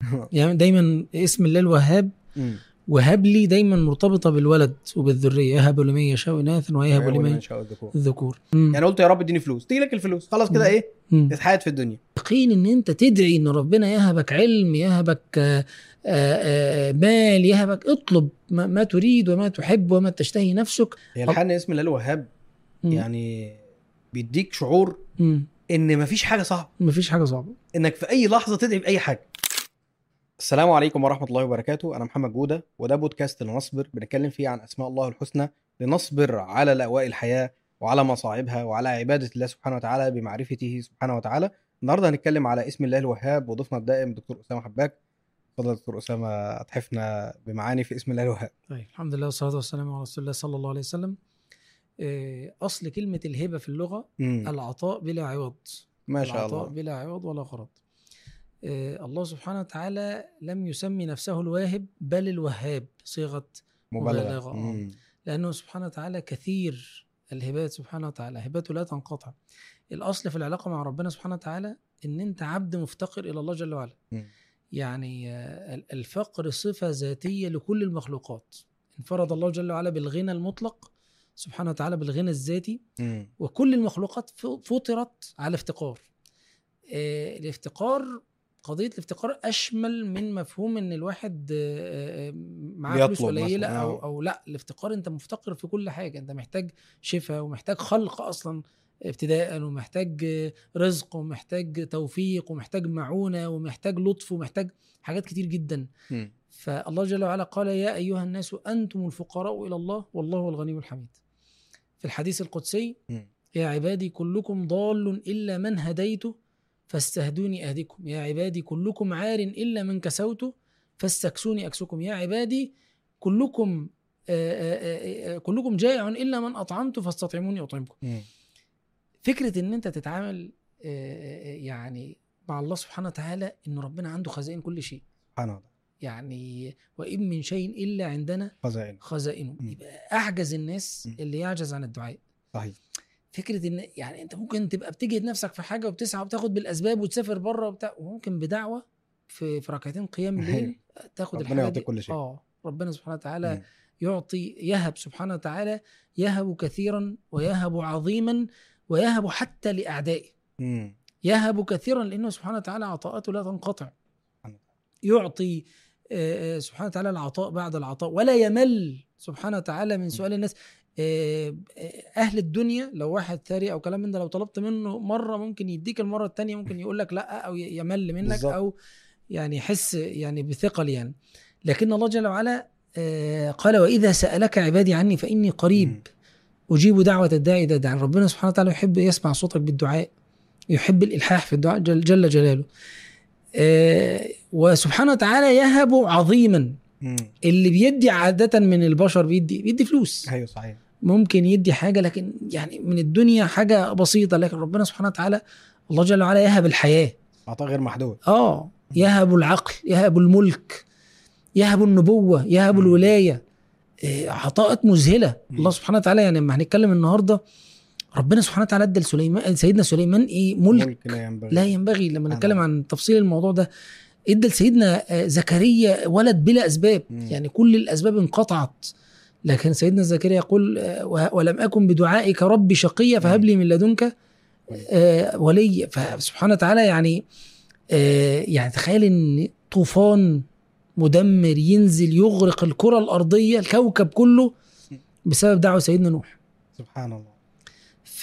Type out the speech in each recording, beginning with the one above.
يعني دايما اسم الله الوهاب مم. وهب لي دايما مرتبطه بالولد وبالذريه يهب لمن يشاء اناثا ويهب ويهب لمن لمن شاء الذكور. الذكور مم. يعني قلت يا رب اديني فلوس تيجي لك الفلوس خلاص كده مم. ايه مم. تتحيد في الدنيا يقين ان انت تدعي ان ربنا يهبك علم يهبك آه، آه، آه، مال يهبك اطلب ما ما تريد وما تحب وما تشتهي نفسك هي الحقيقه ان اسم الله الوهاب مم. يعني بيديك شعور مم. ان مفيش حاجه صعبه مفيش حاجه صعبه انك في اي لحظه تدعي باي حاجه السلام عليكم ورحمه الله وبركاته انا محمد جوده وده بودكاست لنصبر بنتكلم فيه عن اسماء الله الحسنى لنصبر على لاواء الحياه وعلى مصاعبها وعلى عباده الله سبحانه وتعالى بمعرفته سبحانه وتعالى النهارده هنتكلم على اسم الله الوهاب وضيفنا الدائم دكتور اسامه حباك اتفضل يا دكتور اسامه اتحفنا بمعاني في اسم الله الوهاب طيب الحمد لله والصلاه والسلام على رسول الله صلى الله عليه وسلم آه، اصل كلمه الهبه في اللغه مم. العطاء بلا عوض ما شاء العطاء الله بلا عوض ولا غرض آه، الله سبحانه وتعالى لم يسمي نفسه الواهب بل الوهاب صيغه مبالغه مبالغة، آه. مم. لأنه سبحانه وتعالى كثير الهبات سبحانه وتعالى هباته لا تنقطع الأصل في العلاقة مع ربنا سبحانه وتعالى إن أنت عبد مفتقر إلى الله جل وعلا مم. يعني آه، ال- الفقر صفة ذاتية لكل المخلوقات انفرد الله جل وعلا بالغنى المطلق سبحانه وتعالى بالغنى الذاتي مم. وكل المخلوقات ف- فطرت على افتقار آه، الافتقار قضية الافتقار أشمل من مفهوم إن الواحد آه، آه، معاه فلوس بيطلب قليلة مثلاً، أو آه. أو لا الافتقار أنت مفتقر في كل حاجة أنت محتاج شفاء ومحتاج خلق أصلا ابتداء ومحتاج آه، رزق ومحتاج توفيق ومحتاج معونة ومحتاج لطف ومحتاج حاجات كتير جدا مم. فالله جل وعلا قال يا أيها الناس أنتم الفقراء إلى الله والله هو الغني الحميد في الحديث القدسي مم. يا عبادي كلكم ضال إلا من هديته فاستهدوني أهدكم يا عبادي كلكم عار إلا من كسوته فاستكسوني أكسكم يا عبادي كلكم آآ آآ آآ كلكم جائع إلا من أطعمته فاستطعموني أطعمكم مم. فكرة إن أنت تتعامل آآ يعني مع الله سبحانه وتعالى إن ربنا عنده خزائن كل شيء سبحان الله يعني وإن من شيء إلا عندنا خزائن خزائنه مم. يبقى أعجز الناس مم. اللي يعجز عن الدعاء صحيح فكره ان يعني انت ممكن تبقى بتجهد نفسك في حاجه وبتسعى وبتاخد بالاسباب وتسافر بره وبتاع وممكن بدعوه في في ركعتين قيام الليل تاخد ربنا الحاجه يعطيك دي كل شيء. اه ربنا سبحانه وتعالى مم. يعطي يهب سبحانه وتعالى يهب كثيرا ويهب عظيما ويهب حتى لاعدائه مم. يهب كثيرا لانه سبحانه وتعالى عطاءاته لا تنقطع سبحانه يعطي آه، آه، سبحانه وتعالى العطاء بعد العطاء ولا يمل سبحانه وتعالى من سؤال الناس آه، آه، اهل الدنيا لو واحد ثري او كلام من ده لو طلبت منه مره ممكن يديك المره الثانيه ممكن يقول لك لا او ي- يمل منك بالظبط. او يعني يحس يعني بثقل يعني لكن الله جل وعلا آه، قال واذا سالك عبادي عني فاني قريب مم. اجيب دعوه الداعي اذا دعان ربنا سبحانه وتعالى يحب يسمع صوتك بالدعاء يحب الالحاح في الدعاء جل, جل جلاله آه، وسبحانه وتعالى يهب عظيما مم. اللي بيدي عادة من البشر بيدي بيدي فلوس ايوه صحيح ممكن يدي حاجة لكن يعني من الدنيا حاجة بسيطة لكن ربنا سبحانه وتعالى الله جل وعلا يهب الحياة عطاء غير محدود اه يهب العقل يهب الملك يهب النبوة يهب مم. الولاية آه، عطاءات مذهلة مم. الله سبحانه وتعالى يعني لما هنتكلم النهاردة ربنا سبحانه وتعالى ادى لسليمان سيدنا سليمان ايه ملك ملك لا ينبغي لا ينبغي لما سبحان نتكلم الله. عن تفصيل الموضوع ده ادى لسيدنا آه، زكريا ولد بلا اسباب مم. يعني كل الاسباب انقطعت لكن سيدنا زكريا يقول آه، وه- ولم اكن بدعائك ربي شقيا فهب لي من لدنك آه، ولي فسبحانه وتعالى يعني آه، يعني تخيل ان طوفان مدمر ينزل يغرق الكره الارضيه الكوكب كله بسبب دعوه سيدنا نوح سبحان الله ف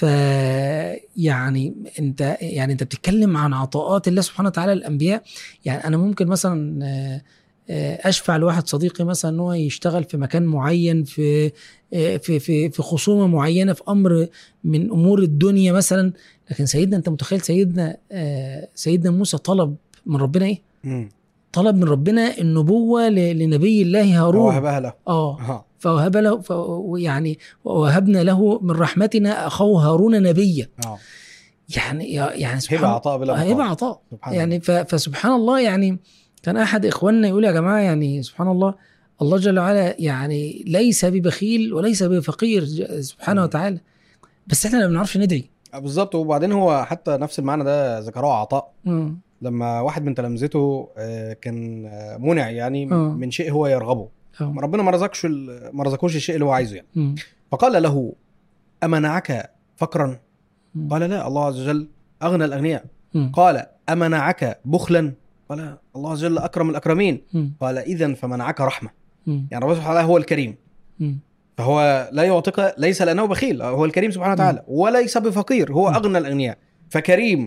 يعني انت يعني انت بتتكلم عن عطاءات الله سبحانه وتعالى للانبياء يعني انا ممكن مثلا آه، آه، اشفع لواحد صديقي مثلا ان هو يشتغل في مكان معين في آه، في في في خصومه معينه في امر من امور الدنيا مثلا لكن سيدنا انت متخيل سيدنا آه، سيدنا موسى طلب من ربنا ايه؟ مم. طلب من ربنا النبوه ل- لنبي الله هارون وهبها له اه اه فوهب له ف- يعني ووهبنا له من رحمتنا اخوه هارون نبيا اه يعني يعني هبه سبحان عطاء بلا هبه مقابل. عطاء سبحان يعني ف- فسبحان الله يعني كان احد اخواننا يقول يا جماعه يعني سبحان الله الله جل وعلا يعني ليس ببخيل وليس بفقير ج- سبحانه مم. وتعالى بس احنا ما بنعرفش ندعي الله بالظبط وبعدين هو حتى نفس المعنى ده ذكروه عطاء مم. لما واحد من تلامذته آه، كان آه، منع يعني آه. من شيء هو يرغبه آه. ربنا ما رزقش ال- ما رزقوش الشيء اللي هو عايزه يعني مم. فقال له امنعك فقرا مم. قال لا الله عز وجل اغنى الاغنياء مم. قال امنعك بخلا قال الله عز وجل اكرم الاكرمين مم. قال اذا فمنعك رحمه مم. يعني ربنا سبحانه وتعالى هو الكريم مم. فهو لا يعطيك ليس لانه بخيل هو الكريم سبحانه وتعالى وليس بفقير هو م. اغنى الاغنياء فكريم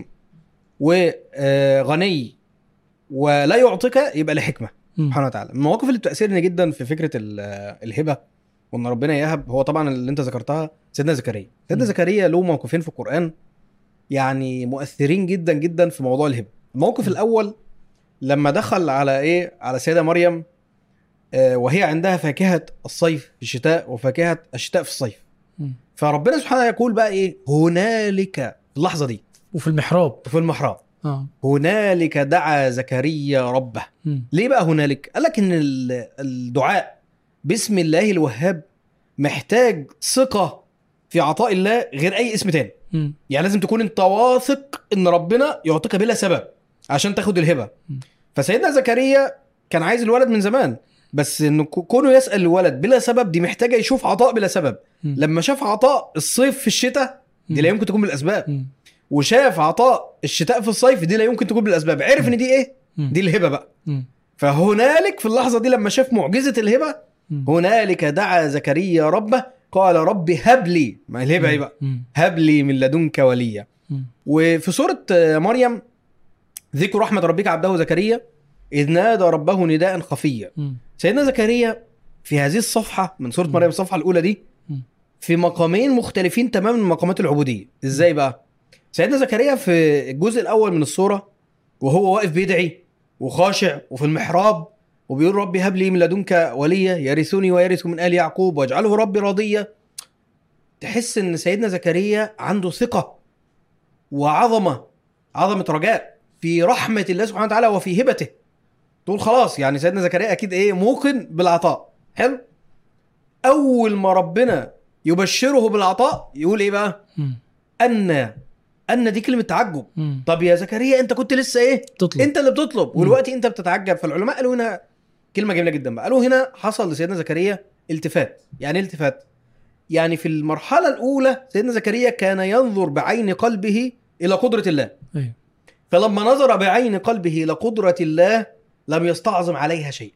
وغني ولا يعطيك يبقى لحكمه مم. سبحانه وتعالى من المواقف اللي بتاثرني جدا في فكره ال- الهبه وان ربنا يهب هو طبعا اللي انت ذكرتها سيدنا زكريا سيدنا م. زكريا له موقفين في القران يعني مؤثرين جدا جدا في موضوع الهبه الموقف م. الاول لما دخل على ايه على سيده مريم آه، وهي عندها فاكهه الصيف في الشتاء وفاكهه الشتاء في الصيف مم. فربنا سبحانه يقول بقى ايه هنالك في اللحظه دي وفي المحراب في المحراب اه هنالك دعا زكريا ربه مم. ليه بقى هنالك؟ قال لك ان ال- الدعاء باسم الله الوهاب محتاج ثقه في عطاء الله غير اي اسم تاني، مم. يعني لازم تكون انت واثق ان ربنا يعطيك بلا سبب عشان تاخد الهبه. م. فسيدنا زكريا كان عايز الولد من زمان بس انه ك- كونه يسال الولد بلا سبب دي محتاجه يشوف عطاء بلا سبب، مم. لما شاف عطاء الصيف في الشتاء دي لا مم. يمكن تكون من الاسباب، مم. وشاف عطاء الشتاء في الصيف دي لا يمكن تكون من الاسباب، عرف ان دي ايه؟ مم. دي الهبه بقى. مم. فهنالك في اللحظه دي لما شاف معجزه الهبه مم. هنالك دعا زكريا ربه قال رب هب لي ما الهبه ايه بقى مم. هب لي من لدنك وليا مم. وفي سوره آه، مريم ذكر رحمه ربك عبده زكريا اذ نادى ربه نداء خفيا مم. سيدنا زكريا في هذه الصفحه من سوره مم. مريم الصفحه الاولى دي مم. في مقامين مختلفين تماما من مقامات العبوديه ازاي بقى سيدنا زكريا في الجزء الاول من السوره وهو واقف بيدعي وخاشع وفي المحراب وبيقول ربي هب لي من لدنك وليا يرثني ويرث من ال يعقوب واجعله ربي راضيا تحس ان سيدنا زكريا عنده ثقه وعظمه عظمه رجاء في رحمه الله سبحانه وتعالى وفي هبته تقول خلاص يعني سيدنا زكريا اكيد ايه موقن بالعطاء حلو اول ما ربنا يبشره بالعطاء يقول ايه بقى مم. ان ان دي كلمه تعجب مم. طب يا زكريا انت كنت لسه ايه تطلب انت اللي بتطلب مم. والوقت انت بتتعجب فالعلماء قالوا هنا كلمه جميله جدا بقى قالوا هنا حصل لسيدنا زكريا التفات يعني ايه التفات يعني في المرحله الاولى سيدنا زكريا كان ينظر بعين قلبه الى قدره الله ايوه فلما نظر بعين قلبه الى قدره الله لم يستعظم عليها شيء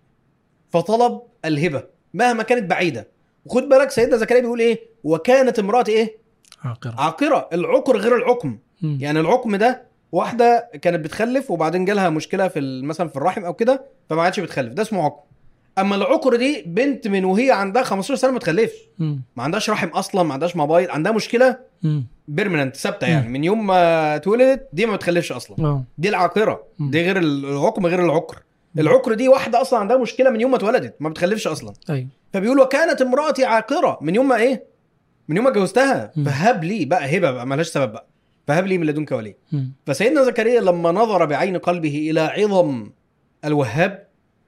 فطلب الهبه مهما كانت بعيده وخد بالك سيدنا زكريا بيقول ايه وكانت امراتي ايه عاقرة عاقره العقر غير العقم مم. يعني العقم ده واحده كانت بتخلف وبعدين جالها مشكله في ال- مثلا في الرحم او كده فما عادش بتخلف ده اسمه عقم اما العقر دي بنت من وهي عندها 15 سنه ما تخلفش مم. ما عندهاش رحم اصلا ما عندهاش موبايل عندها مشكله مم. بيرمننت ثابته يعني من يوم ما اتولدت دي ما بتخلفش اصلا اه دي العاقره مم. دي غير العقم غير العقر مم. العقر دي واحده اصلا عندها مشكله من يوم ما اتولدت ما بتخلفش اصلا ايوه فبيقول وكانت امراتي عاقره من يوم ما ايه من يوم ما اتجوزتها مم. فهب لي بقى هبه بقى مالهاش سبب بقى فهب لي من لدنك ولي مم. فسيدنا زكريا لما نظر بعين قلبه الى عظم الوهاب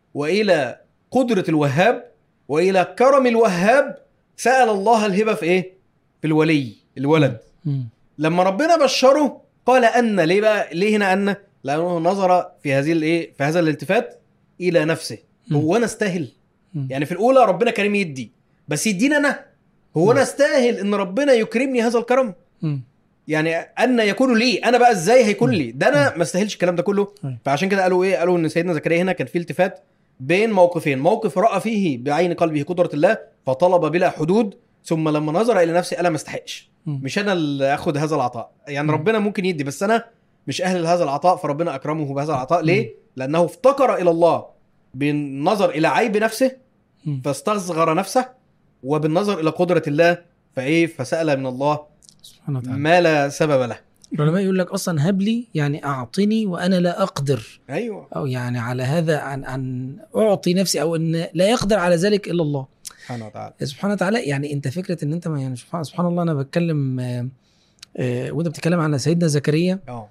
والى قدره الوهاب والى كرم الوهاب سال الله الهبه في ايه؟ في الولي الولد مم. لما ربنا بشره قال ان ليه بقى ليه هنا ان؟ لانه نظر في هذه الايه؟ في هذا الالتفات الى نفسه مم. هو انا استاهل مم. يعني في الاولى ربنا كريم يدي بس يديني انا هو انا مم. استاهل ان ربنا يكرمني هذا الكرم مم. يعني ان يكون لي انا بقى ازاي هيكون لي ده انا ما استاهلش الكلام ده كله أيوة. فعشان كده قالوا ايه قالوا ان سيدنا زكريا هنا كان في التفات بين موقفين موقف راى فيه بعين قلبه قدره الله فطلب بلا حدود ثم لما نظر الى نفسه قال ما استحقش مم. مش انا اللي اخد هذا العطاء يعني مم. ربنا ممكن يدي بس انا مش اهل لهذا العطاء فربنا اكرمه بهذا العطاء مم. ليه لانه افتقر الى الله بالنظر الى عيب نفسه مم. فاستصغر نفسه وبالنظر الى قدره الله فايه فسال من الله سبحانه وتعالى ما لا سبب له العلماء يقول لك اصلا هب لي يعني اعطني وانا لا اقدر ايوه او يعني على هذا عن ان اعطي نفسي او ان لا يقدر على ذلك الا الله سبحانه وتعالى سبحانه وتعالى يعني انت فكره ان انت ما يعني سبحان, سبحان الله انا بتكلم آه، آه، وانت بتتكلم عن سيدنا زكريا اه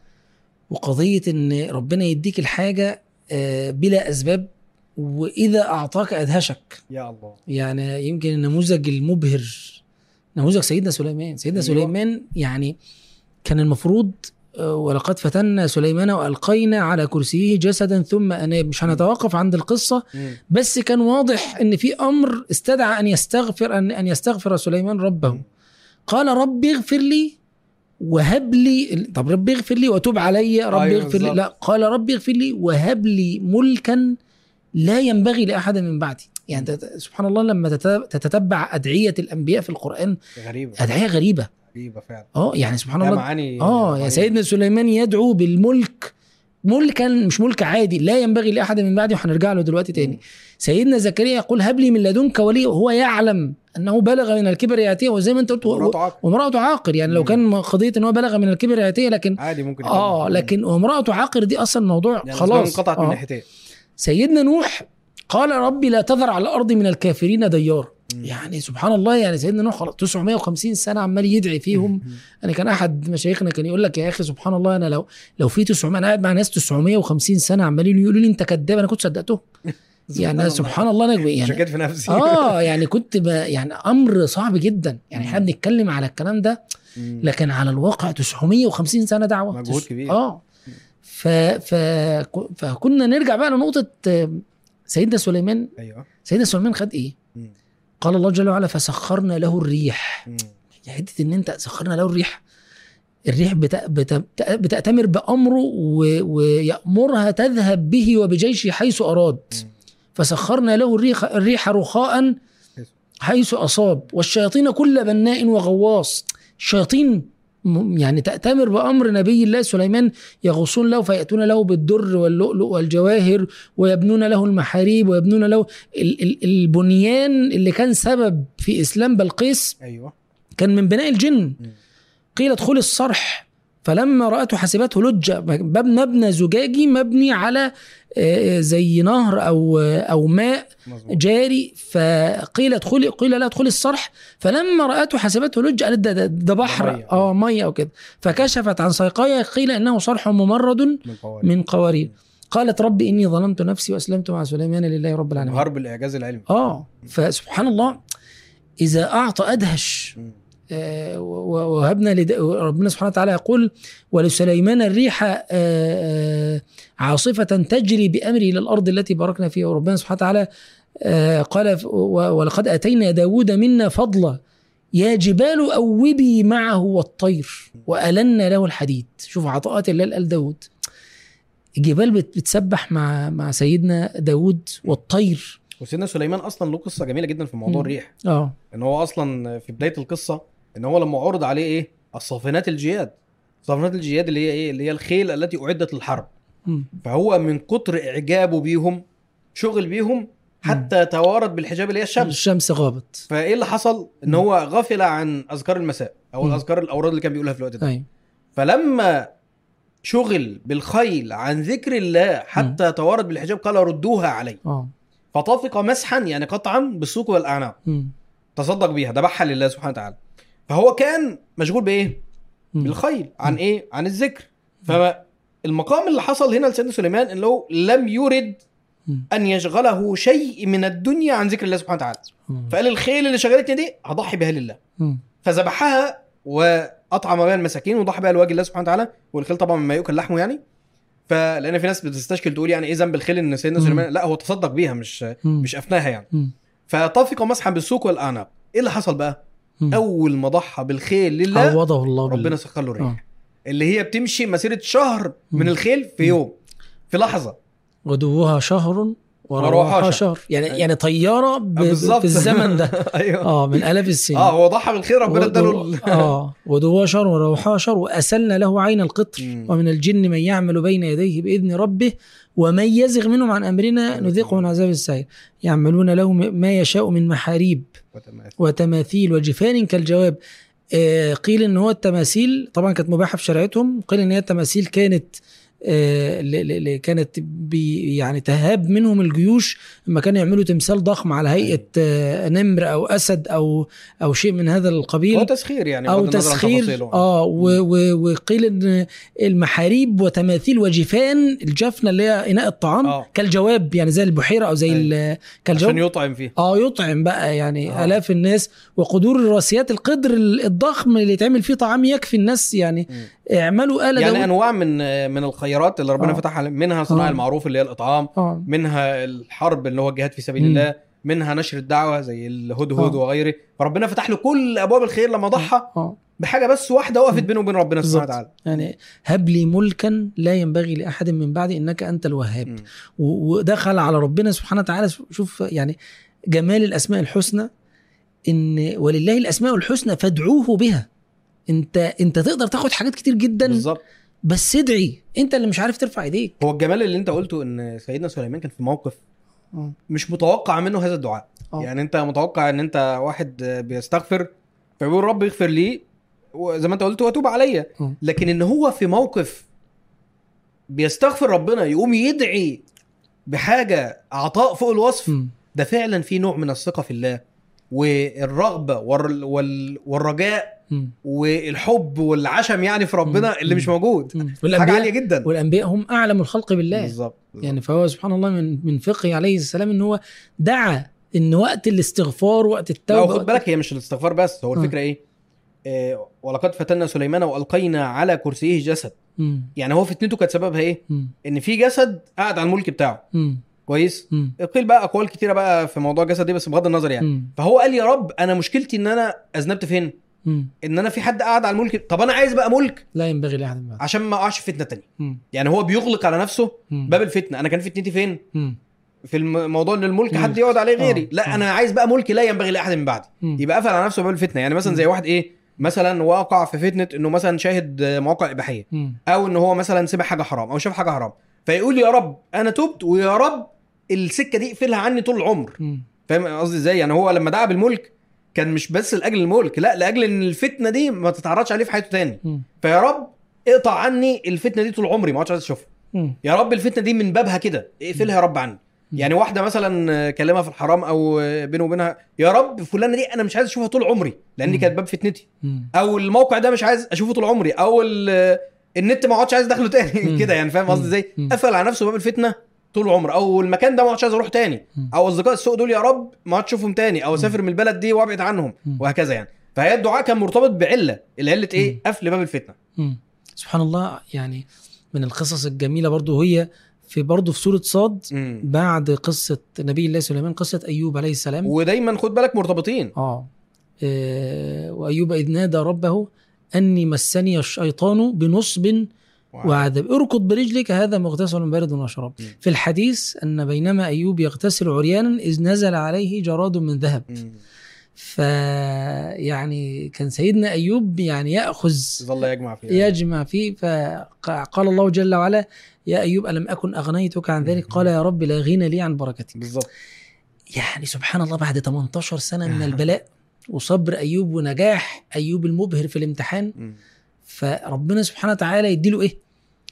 وقضيه ان ربنا يديك الحاجه آه، بلا اسباب واذا اعطاك ادهشك يا الله يعني يمكن النموذج المبهر نموذج سيدنا سليمان سيدنا أيوة. أيوة. سليمان يعني كان المفروض آه، ولقد فتنا سليمان والقينا على كرسيه جسدا ثم اناب مش هنتوقف عند القصه مم. بس كان واضح ان في امر استدعى ان يستغفر ان ان يستغفر سليمان ربه مم. قال ربي اغفر لي وهب لي طب ربي اغفر لي وتوب علي ربي أيوة اغفر لي بالظبط. لا قال ربي اغفر لي وهب لي ملكا لا ينبغي لاحد من بعدي يعني تت- سبحان الله لما تت- تتتبع ادعيه الانبياء في القران غريبه ادعيه غريبه غريبه فعلا اه يعني سبحان لها الله معاني اه يا رهيبة. سيدنا سليمان يدعو بالملك ملكا مش ملك عادي لا ينبغي لاحد من بعدي وهنرجع له دلوقتي تاني سيدنا زكريا يقول هب لي من لدنك ولي وهو يعلم انه بلغ من الكبر ياتيه وزي ما انت قلت و- مراته عاقل. وامراته عاقر يعني لو مم. كان قضيه ان هو بلغ من الكبر ياتيه لكن عادي ممكن اه يكون. لكن وامراته عاقر دي اصلا موضوع يعني خلاص انقطعت من آه. ناحيتين سيدنا نوح قال ربي لا تذر على الارض من الكافرين ديار مم. يعني سبحان الله يعني سيدنا نوح خلاص 950 سنه عمال يدعي فيهم مم. انا كان احد مشايخنا كان يقول لك يا اخي سبحان الله انا لو لو في 900 انا قاعد مع ناس 950 سنه عمالين يقولوا لي انت كذاب انا كنت صدقتهم يعني أنا سبحان الله انا يعني شكيت في نفسي اه يعني كنت ب... يعني امر صعب جدا يعني احنا مم. بنتكلم على الكلام ده مم. لكن على الواقع 950 سنه دعوه مجهود تس- كبير. اه ف... ف... فكنا نرجع بقى لنقطه آه، سيدنا سليمان ايوه سيدنا سليمان خد ايه؟ مم. قال الله جل وعلا فسخرنا له الريح مم. يعني حته ان انت سخرنا له الريح الريح بت... بت... بتأتمر بأمره و... ويأمرها تذهب به وبجيشه حيث أراد مم. فسخرنا له الريح, الريح رخاء حيث أصاب والشياطين كل بناء وغواص الشياطين م- يعني تأتمر بأمر نبي الله سليمان يغوصون له فيأتون له بالدر واللؤلؤ والجواهر ويبنون له المحاريب ويبنون له ال- ال- البنيان اللي كان سبب في إسلام بلقيس ايوه كان من بناء الجن مم. قيل ادخل الصرح فلما رأته حسبته لجة باب مبنى زجاجي مبني على آه، زي نهر أو أو ماء مظبوط جاري فقيل ادخلي قيل لا ادخلي الصرح فلما رأته حسبته لجة قالت ده, ده, ده بحر مية. اه مية او كده فكشفت عن ساقيها قيل انه صرح ممرد من قوارب من قوارير قالت رب اني ظلمت نفسي واسلمت مع سليمان لله رب العالمين غرب الاعجاز العلمي اه فسبحان الله اذا اعطى ادهش مم. آه، و- وهبنا لد... ربنا سبحانه وتعالى يقول ولسليمان الريح آه، آه، عاصفة تجري بأمره إلى الأرض التي باركنا فيها وربنا سبحانه وتعالى آه، قال ف- و- ولقد أتينا داود منا فضلا يا جبال أوبي معه والطير وألنا له الحديد شوف عطاءات الله لآل داود الجبال بت- بتسبح مع مع سيدنا داود والطير وسيدنا سليمان اصلا له قصه جميله جدا في موضوع مم. الريح اه ان هو اصلا في بدايه القصه ان هو لما عرض عليه ايه الصافنات الجياد صافنات الجياد اللي هي ايه اللي هي الخيل التي اعدت للحرب مم. فهو من كتر اعجابه بيهم شغل بيهم حتى توارد بالحجاب اللي هي الشمس الشمس غابت فايه اللي حصل ان مم. هو غفل عن اذكار المساء او مم. الاذكار الاوراد اللي كان بيقولها في الوقت ده ايوه فلما شغل بالخيل عن ذكر الله حتى توارد بالحجاب قال ردوها علي اه فطفق مسحا يعني قطعا بالسوق والاعناق مم. تصدق بيها ذبحها لله سبحانه وتعالى فهو كان مشغول بايه مم. بالخيل عن ايه عن الذكر فالمقام اللي حصل هنا لسيدنا سليمان ان هو لم يرد مم. ان يشغله شيء من الدنيا عن ذكر الله سبحانه وتعالى مم. فقال الخيل اللي شغلتني دي هضحي بها لله مم. فذبحها واطعم بها المساكين وضحى بها لوجه الله سبحانه وتعالى والخيل طبعا مما يؤكل لحمه يعني فلان في ناس بتستشكل تقول يعني ايه ذنب الخيل ان سيدنا مم. سليمان لا هو تصدق بيها مش مم. مش افناها يعني مم. فطفق مسحا بالسوق والاعناق ايه اللي حصل بقى مم. اول ما ضحى بالخيل لله عوضه الله ربنا بالله. سخر له الريح آه. اللي هي بتمشي مسيره شهر من مم. الخيل في يوم في لحظه غدوها شهر وروحها وروحها شهر. شهر يعني أيوة. يعني طياره ب... بالظبط في الزمن ده ايوه اه من الاف السنين اه هو ضحى بالخيل ربنا اداله ال- اه غدوها شهر وروحها شهر واسلنا له عين القطر مم. ومن الجن من يعمل بين يديه باذن ربه ومن يزغ منهم عن امرنا نذيقه من عذاب السعير يعملون له ما يشاء من محاريب وتماثيل وجفان كالجواب آه، قيل ان هو التماثيل طبعا كانت مباحه في شريعتهم قيل ان هي التماثيل كانت آه، ل- ل- ل- كانت بي يعني تهاب منهم الجيوش لما كانوا يعملوا تمثال ضخم على هيئه آه، نمر او اسد او او شيء من هذا القبيل هو تسخير يعني او بغض النظر عن تسخير تفاصيله. اه و- و- وقيل ان المحاريب وتماثيل وجفان الجفنه اللي هي اناء الطعام آه. كالجواب يعني زي البحيره او زي أيوة. ال- عشان كالجواب يطعم فيه اه يطعم بقى يعني آه. آه. الاف الناس وقدور الراسيات القدر ال- الضخم اللي يتعمل فيه طعام يكفي الناس يعني مم. اعملوا آل يعني داود انواع من من الخيرات اللي ربنا آه. فتحها منها صناعه آه. المعروف اللي هي الاطعام اه منها الحرب اللي هو الجهاد في سبيل مم. الله منها نشر الدعوه زي الهدهد آه. وغيره فربنا فتح له كل ابواب الخير لما ضحى اه بحاجه بس واحده وقفت مم. بينه وبين ربنا سبحانه بالظبط. وتعالى يعني هب لي ملكا لا ينبغي لاحد من بعدي انك انت الوهاب مم. و- ودخل على ربنا سبحانه وتعالى شوف يعني جمال الاسماء الحسنى ان ولله الاسماء الحسنى فادعوه بها انت انت تقدر تاخد حاجات كتير جدا بالظبط بس ادعي انت اللي مش عارف ترفع ايديك هو الجمال اللي انت قلته ان سيدنا سليمان كان في موقف مش متوقع منه هذا الدعاء آه. يعني انت متوقع ان انت واحد بيستغفر فبيقول رب اغفر لي وزي ما انت قلت واتوب عليا آه. لكن ان هو في موقف بيستغفر ربنا يقوم يدعي بحاجه عطاء فوق الوصف مم. ده فعلا في نوع من الثقه في الله والرغبه وال... وال... والرجاء مم. والحب والعشم يعني في ربنا مم. اللي مش موجود مم. حاجه والانبياء عاليه جدا والانبياء هم اعلم الخلق بالله بالظبط بالظبط. يعني فهو سبحان الله من من فقهه عليه السلام ان هو دعا ان وقت الاستغفار وقت لا التوبه وخد وقت- بالك هي مش الاستغفار بس هو آه. الفكره ايه آه، ولقد فتنا سليمان والقينا على كرسيه جسد مم. يعني هو فتنته كانت سببها ايه مم. ان في جسد قاعد على الملك بتاعه مم. كويس مم. قيل بقى اقوال كتيره بقى في موضوع الجسد دي بس بغض النظر يعني مم. فهو قال يا رب انا مشكلتي ان انا اذنبت فين مم. ان انا في حد قاعد على الملك طب انا عايز بقى ملك لا ينبغي لاحد من بعد عشان ما اقعش في فتنه تانية مم. يعني هو بيغلق على نفسه مم. باب الفتنه انا كان فتنتي فين مم. في الموضوع ان الملك مم. حد يقعد عليه غيري آه. لا آه. انا عايز بقى ملك لا ينبغي لاحد من بعدي مم. يبقى قفل على نفسه باب الفتنه يعني مثلا مم. زي واحد ايه مثلا وقع في فتنه انه مثلا شاهد مواقع اباحيه مم. او ان هو مثلا سمع حاجه حرام او شاف حاجه حرام فيقول يا رب انا تبت ويا رب السكه دي اقفلها عني طول العمر مم. فاهم قصدي ازاي يعني هو لما دعا بالملك كان مش بس لاجل الملك لا لاجل ان الفتنه دي ما تتعرضش عليه في حياته تاني مم. فيا رب اقطع عني الفتنه دي طول عمري ما عادش عايز اشوفها مم. يا رب الفتنه دي من بابها كده اقفلها يا رب عني يعني واحده مثلا كلمها في الحرام او بينه وبينها يا رب فلانه دي انا مش عايز اشوفها طول عمري لان دي مم. كانت باب فتنتي مم. او الموقع ده مش عايز اشوفه طول عمري او ال- النت ما عادش عايز ادخله تاني مم. كده يعني فاهم قصدي ازاي مم. قفل على نفسه باب الفتنه طول العمر او المكان ده ما عادش عايز اروح تاني مم. او اصدقاء السوق دول يا رب ما عادش اشوفهم تاني او اسافر من البلد دي وابعد عنهم مم. وهكذا يعني فهي الدعاء كان مرتبط بعله العله ايه مم. قفل باب الفتنه مم. سبحان الله يعني من القصص الجميله برضو هي في برضو في سوره صاد مم. بعد قصه نبي الله سليمان قصه ايوب عليه السلام ودايما خد بالك مرتبطين اه آه، وايوب اذ نادى ربه اني مسني الشيطان بنصب وعذاب اركض برجلك هذا مغتسل بارد وشراب مم. في الحديث ان بينما ايوب يغتسل عريانا اذ نزل عليه جراد من ذهب مم. ف يعني كان سيدنا ايوب يعني ياخذ ظل يجمع فيها يجمع فيه فقال الله جل وعلا يا ايوب الم اكن اغنيتك عن ذلك قال يا رب لا غنى لي عن بركتك بالظبط يعني سبحان الله بعد 18 سنه من البلاء وصبر ايوب ونجاح ايوب المبهر في الامتحان مم. فربنا سبحانه وتعالى يديله ايه؟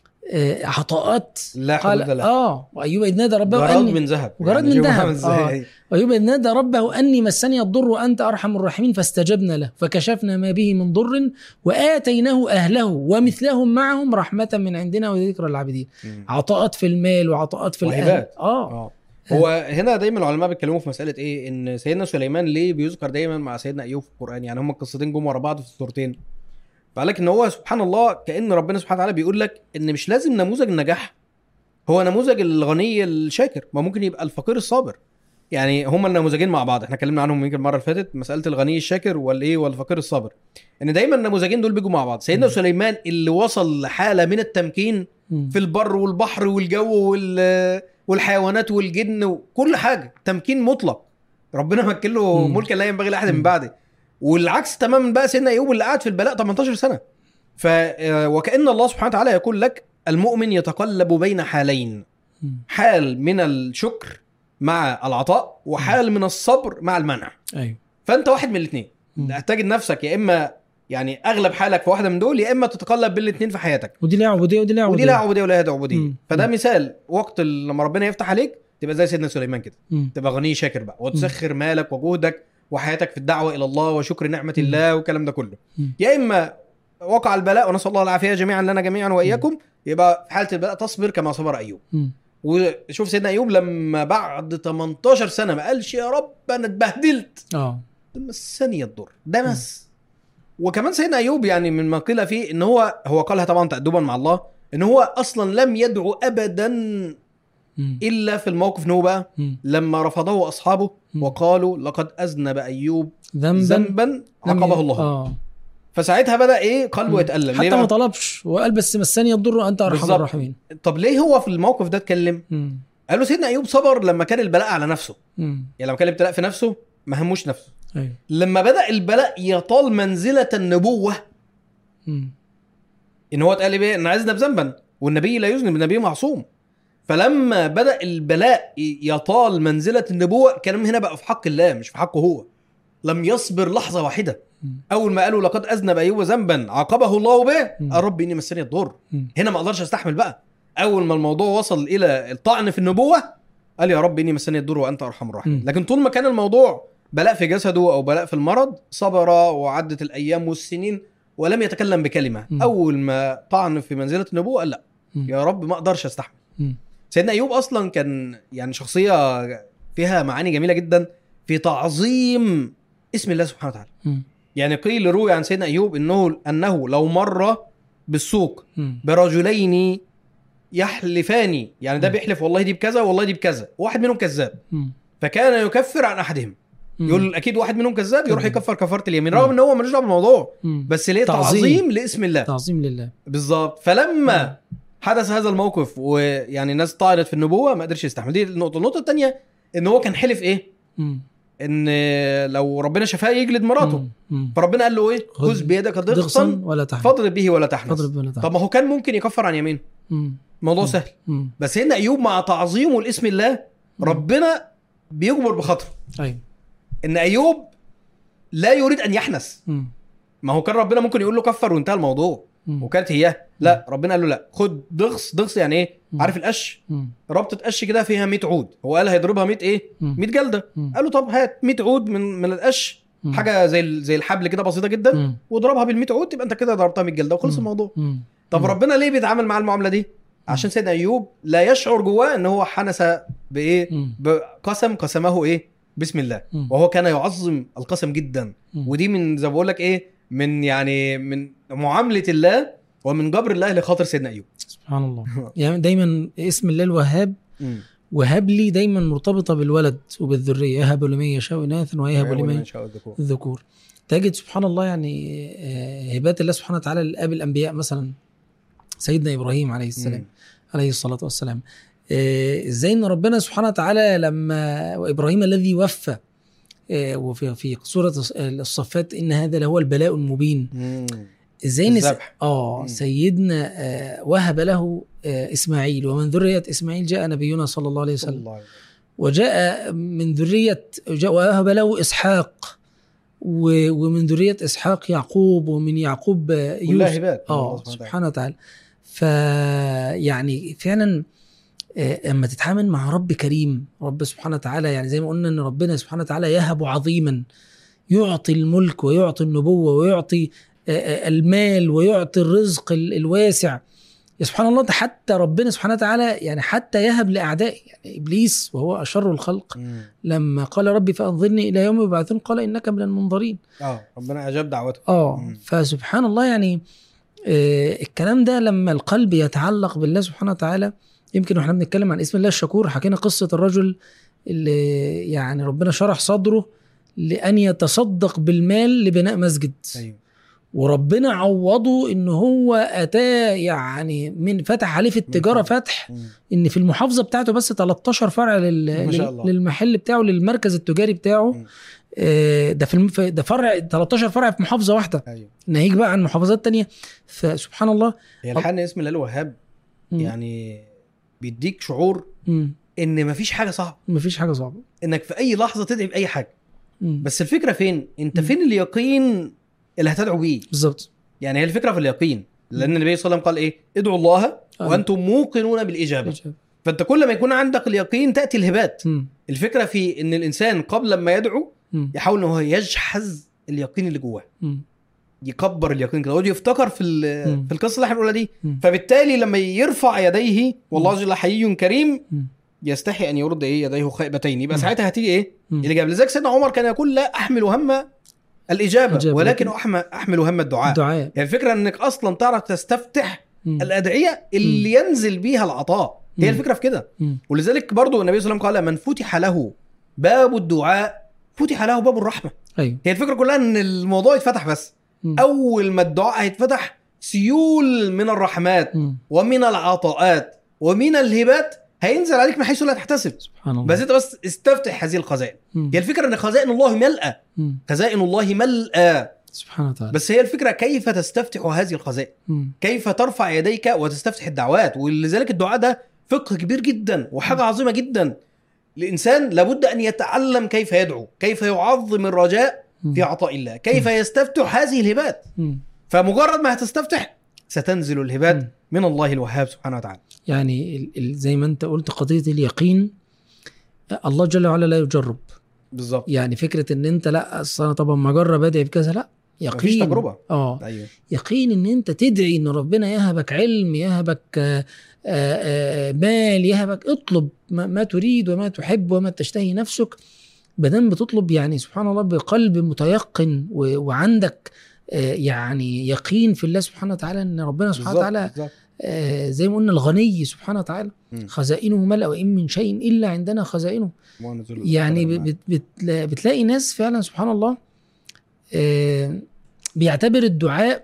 آه عطاءات لا قال حدود له اه وايوب اذ نادى ربه جراد أني- من ذهب وجراد من شوف ذهب. عامل ازاي وايوب اذ نادى ربه اني مسني الضر وانت ارحم الراحمين فاستجبنا له فكشفنا ما به من ضر واتيناه اهله ومثلهم معهم رحمه من عندنا وذكرى للعابدين مم. عطاءات في المال وعطاءات في الاهل وهبات. اه اه هو هنا دايما العلماء بيتكلموا في مساله ايه ان سيدنا سليمان ليه بيذكر دايما مع سيدنا ايوب في القران يعني هما القصتين جم ورا بعض في السورتين فقال لك ان هو سبحان الله كان ربنا سبحانه وتعالى بيقول لك ان مش لازم نموذج النجاح هو نموذج الغني الشاكر ما ممكن يبقى الفقير الصابر يعني هما النموذجين مع بعض احنا اتكلمنا عنهم يمكن المره اللي فاتت مساله الغني الشاكر والايه والفقير الصابر ان دايما النموذجين دول بيجوا مع بعض سيدنا مم. سليمان اللي وصل لحاله من التمكين مم. في البر والبحر والجو وال والحيوانات والجن وكل حاجه تمكين مطلق ربنا مكن له مم. ملكا لا ينبغي لاحد من مم. بعده والعكس تماما بقى سيدنا ايوب اللي قعد في البلاء 18 سنه ف آه، وكان الله سبحانه وتعالى يقول لك المؤمن يتقلب بين حالين مم. حال من الشكر مع العطاء وحال من الصبر مع المنع ايوه فانت واحد من الاثنين مم. هتجد نفسك يا اما يعني اغلب حالك في واحده من دول يا اما تتقلب بين الاثنين في حياتك ودي لها عبوديه ودي لها عبوديه ودي لا عبوديه ولا هي عبوديه مم. فده مم. مثال وقت ال- لما ربنا يفتح عليك تبقى زي سيدنا سليمان كده مم. تبقى غني شاكر بقى وتسخر مالك وجهدك وحياتك في الدعوه الى الله وشكر نعمه الله والكلام ده كله مم. يا اما وقع البلاء ونسال الله العافيه جميعا لنا جميعا واياكم يبقى في حاله البلاء تصبر كما صبر ايوب مم. وشوف سيدنا ايوب لما بعد 18 سنه ما قالش يا رب انا اتبهدلت اه ده مسني الضر ده مس وكمان سيدنا ايوب يعني من ما قيل فيه ان هو هو قالها طبعا تادبا مع الله ان هو اصلا لم يدعو ابدا مم. الا في الموقف ان هو بقى مم. لما رفضه اصحابه مم. وقالوا لقد اذنب ايوب ذنبا ذنبا لم عقبه ي- الله اه فساعتها بدا ايه قلبه مم. يتالم ليه حتى ما بقى؟ طلبش وقال بس مسني الضر انت ارحم بالظبط. الراحمين طب ليه هو في الموقف ده اتكلم مم. قال له سيدنا ايوب صبر لما كان البلاء على نفسه مم. يعني لما كان الابتلاء في نفسه ما هموش نفسه ايوه لما بدا البلاء يطال منزله النبوه مم. ان هو اتقال ايه ان عايزنا بذنبا والنبي لا يذنب النبي معصوم فلما بدا البلاء يطال منزله النبوه الكلام هنا بقى في حق الله مش في حقه هو لم يصبر لحظه واحده مم. اول ما قالوا لقد اذنب ايوب ذنبا عاقبه الله به مم. قال ربي اني مسني الضر مم. هنا ما اقدرش استحمل بقى اول ما الموضوع وصل الى الطعن في النبوه قال يا رب اني مسني الضر وانت ارحم الراحمين مم. لكن طول ما كان الموضوع بلاء في جسده او بلاء في المرض صبر وعدت الايام والسنين ولم يتكلم بكلمه مم. اول ما طعن في منزله النبوه قال لا مم. يا رب ما اقدرش استحمل مم. سيدنا ايوب اصلا كان يعني شخصيه فيها معاني جميله جدا في تعظيم اسم الله سبحانه وتعالى مم. يعني قيل روي عن سيدنا ايوب انه انه لو مر بالسوق مم. برجلين يحلفان يعني ده مم. بيحلف والله دي بكذا والله دي بكذا واحد منهم كذاب مم. فكان يكفر عن احدهم مم. يقول اكيد واحد منهم كذاب يروح كذاب. يكفر كفاره اليمين مم. رغم ان هو ملوش دعوه بالموضوع مم. بس ليه تعظيم. تعظيم لاسم الله تعظيم لله بالظبط فلما حدث هذا الموقف ويعني الناس طعنت في النبوه ما قدرش يستحمل دي النقطه النقطه الثانيه ان هو كان حلف ايه مم. ان لو ربنا شفاه يجلد مراته مم. مم. فربنا قال له ايه خذ خذ بيدك ضغطا ضغصا ولا تحمل فاضرب به ولا تحنث فاضرب ولا تحمل طب ما هو كان ممكن يكفر عن يمين مم. الموضوع مم. سهل مم. بس هنا ايوب مع تعظيمه لاسم الله مم. ربنا بيجبر بخاطره ايوه ان ايوب لا يريد ان يحنث مم. ما هو كان ربنا ممكن يقول له كفر وانتهى الموضوع مم. وكانت هي لا ربنا قال له لا خد ضغص ضغص يعني ايه مم. عارف القش مم. ربطه قش كده فيها 100 عود هو قال هيضربها 100 ايه مم. 100 جلده مم. قال له طب هات 100 عود من من القش مم. حاجه زي ال- زي الحبل كده بسيطه جدا مم. واضربها بال 100 عود تبقى انت كده ضربتها 100 جلده وخلص مم. الموضوع مم. طب مم. ربنا ليه بيتعامل مع المعامله دي عشان سيدنا ايوب لا يشعر جواه ان هو حنس بايه مم. بقسم قسمه ايه بسم الله مم. وهو كان يعظم القسم جدا مم. ودي من زي ما بقول لك ايه من يعني من معامله الله ومن جبر الله لخاطر سيدنا ايوب سبحان الله يعني دايما اسم الله الوهاب وهب لي دايما مرتبطه بالولد وبالذريه يهب لمن يشاء اناثا ويهب لمن شاء الذكور الذكور تجد سبحان الله يعني آه، هبات الله سبحانه وتعالى لاب الانبياء مثلا سيدنا ابراهيم عليه السلام عليه الصلاه والسلام آه، ازاي ان ربنا سبحانه وتعالى لما وابراهيم الذي وفى آه، وفي في سوره الصفات ان هذا لهو البلاء المبين مم. ازاي ان س- الذبح. اه مم. سيدنا آه، وهب له آه، اسماعيل ومن ذريه اسماعيل جاء نبينا صلى الله عليه صلى وسلم الله عليه وسلم. وجاء من ذريه جاء وهب له اسحاق و- ومن ذريه اسحاق يعقوب ومن يعقوب آه، كلها يوسف هبات من الله اه وتعالى. سبحانه وتعالى فيعني فعلا آه، اما تتعامل مع رب كريم رب سبحانه وتعالى يعني زي ما قلنا ان ربنا سبحانه وتعالى يهب عظيما يعطي الملك ويعطي النبوه ويعطي آه، آه، المال ويعطي الرزق ال- الواسع يا سبحان الله ده حتى ربنا سبحانه وتعالى يعني حتى يهب لاعدائه يعني ابليس وهو اشر الخلق مم. لما قال ربي فانظرني الى يوم يبعثون قال انك من المنظرين اه ربنا اجاب دعوته اه مم. فسبحان الله يعني آه الكلام ده لما القلب يتعلق بالله سبحانه وتعالى يمكن واحنا بنتكلم عن اسم الله الشكور حكينا قصه الرجل اللي يعني ربنا شرح صدره لان يتصدق بالمال لبناء مسجد ايوه وربنا عوضه ان هو اتاه يعني من فتح عليه في التجاره مم. فتح مم. ان في المحافظه بتاعته بس 13 فرع لل... ما شاء لل- الله. للمحل بتاعه للمركز التجاري بتاعه مم. آه، ده في الم... في- ده فرع 13 فرع في محافظه واحده ايوه ناهيك بقى عن محافظات تانية فسبحان الله هي الحقيقه ان اسم الله الوهاب مم. يعني بيديك شعور مم. ان مفيش حاجه صعبه مفيش حاجه صعبه انك في اي لحظه تدعي باي حاجه مم. بس الفكره فين انت مم. فين اليقين اللي هتدعو بيه بالظبط يعني هي الفكره في اليقين لان النبي صلى الله عليه وسلم قال ايه ادعوا الله آه. وانتم موقنون بالاجابه فانت كل ما يكون عندك اليقين تاتي الهبات مم. الفكره في ان الانسان قبل ما يدعو مم. يحاول ان هو يجحز اليقين اللي جواه مم. يكبر اليقين كده ويقعد يفتكر في ال- مم. في القصه اللي احنا بنقولها دي مم. فبالتالي لما يرفع يديه والله مم. عز وجل حي كريم مم. يستحي ان يرد ايه يديه خائبتين يبقى مم. ساعتها هتيجي ايه مم. الاجابه لذلك سيدنا عمر كان يقول لا احمل هم الاجابه إجابة، ولكن لكن- احمل احمل هم الدعاء الدعاء يعني الفكره انك اصلا تعرف تستفتح مم. الادعيه اللي ينزل بيها العطاء هي مم. الفكره في كده مم. ولذلك برضو النبي صلى الله عليه وسلم قال من فتح له باب الدعاء فتح له باب الرحمه ايوه هي الفكره كلها ان الموضوع يتفتح بس مم. اول ما الدعاء هيتفتح سيول من الرحمات مم. ومن العطاءات ومن الهبات هينزل عليك من حيث لا تحتسب سبحان الله بس انت بس استفتح هذه الخزائن مم. هي الفكره ان خزائن الله ملأى مم. خزائن الله ملأى سبحانه وتعالى بس هي الفكره كيف تستفتح هذه الخزائن مم. كيف ترفع يديك وتستفتح الدعوات ولذلك الدعاء ده فقه كبير جدا وحاجه عظيمه جدا الانسان لابد ان يتعلم كيف يدعو كيف يعظم الرجاء مم. في عطاء الله كيف يستفتح هذه الهبات مم. فمجرد ما هتستفتح ستنزل الهبات مم. من الله الوهاب سبحانه وتعالى يعني ال- ال- زي ما انت قلت قضيه اليقين الله جل وعلا لا يجرب بالظبط يعني فكره ان انت لا اصل انا طبعا ما اجرب ادعي بكذا لا مفيش يقين تجربه اه ايوه يقين ان انت تدعي ان ربنا يهبك علم يهبك آه، آه، آه، مال يهبك اطلب ما, ما تريد وما تحب وما تشتهي نفسك بدل بتطلب يعني سبحان الله بقلب متيقن و- وعندك آه، يعني يقين في الله سبحانه وتعالى ان ربنا سبحانه بالظبط، وتعالى بالظبط. آه، زي ما قلنا الغني سبحانه وتعالى مم. خزائنه ملأ وإن من شيء إلا عندنا خزائنه ونزول يعني القدر ب- معنا. بت بت بتلاقي ناس فعلا سبحان الله آه، بيعتبر الدعاء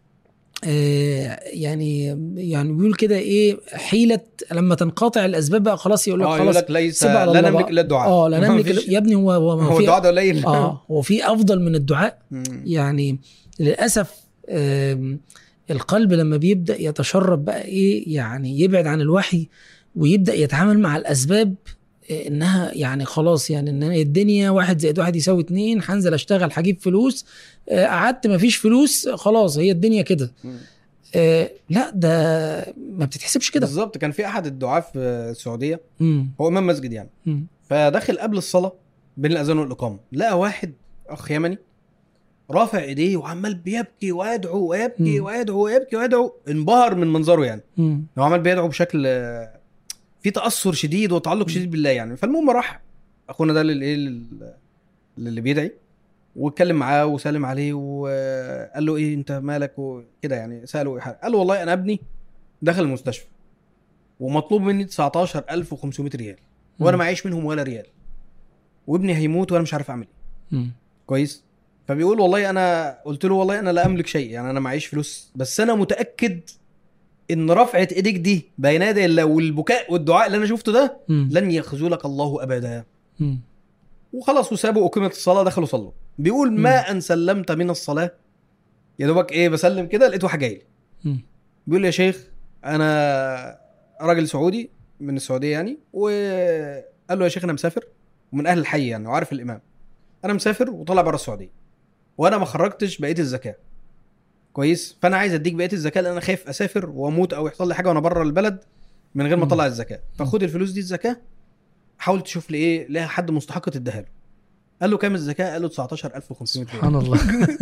آه، يعني يعني بيقول كده ايه حيله لما تنقطع الاسباب بقى خلاص يقول لك اه يقول خلاص لك ليس سيبها على لا الله نملك بقى. الا الدعاء اه لا نملك مفيش- يا ابني هو هو هو هو في الدعاء ده قليل اه هو في افضل من الدعاء مم. يعني للاسف آم، القلب لما بيبدا يتشرب بقى ايه يعني يبعد عن الوحي ويبدا يتعامل مع الاسباب آه، انها يعني خلاص يعني ان أنا الدنيا واحد زائد واحد يساوي اتنين هنزل اشتغل هجيب فلوس آه، قعدت مفيش فلوس خلاص هي الدنيا كده مم. آه، لا ده ما بتتحسبش كده بالظبط كان في احد الدعاة في السعوديه مم، هو امام مسجد يعني مم، فداخل قبل الصلاه بين الاذان والاقامه لقى واحد اخ يمني رافع ايديه وعمال بيبكي ويدعو ويبكي مم. ويدعو ويبكي ويدعو انبهر من منظره يعني مم، هو عمال بيدعو بشكل آه، في تاثر شديد وتعلق شديد بالله يعني فالمهم راح اخونا ده للايه لل- للي بيدعي واتكلم معاه وسلم عليه وقال له ايه انت مالك وكده يعني ساله ايه حاجة. قال له والله انا ابني دخل المستشفى ومطلوب مني 19500 ريال وانا مم. معيش منهم ولا ريال وابني هيموت وانا مش عارف اعمل ايه مم، كويس فبيقول والله انا قلت له والله انا لا املك شيء يعني انا معيش فلوس بس انا متاكد ان رفعه ايديك دي بين يدي الله والبكاء والدعاء اللي انا شفته ده مم، لن يخذلك الله ابدا مم، وخلاص وسابوا اقيمت الصلاه دخلوا صلوا بيقول ما ان سلمت من الصلاه يا دوبك ايه بسلم كده لقيت واحد جاي لي مم، بيقول لي يا شيخ انا راجل سعودي من السعوديه يعني وقال له يا شيخ انا مسافر ومن اهل الحي يعني وعارف الامام انا مسافر وطالع بره السعوديه وانا ما خرجتش بقيه الزكاه كويس فانا عايز اديك بقيه الزكاه لان انا خايف اسافر واموت او يحصل لي حاجه وانا بره البلد من غير ما مم. اطلع الزكاه فخد الفلوس دي الزكاه حاول تشوف لي ايه لها حد مستحق تديها له قال له كام الزكاه قال له 19500 ريال سبحان الله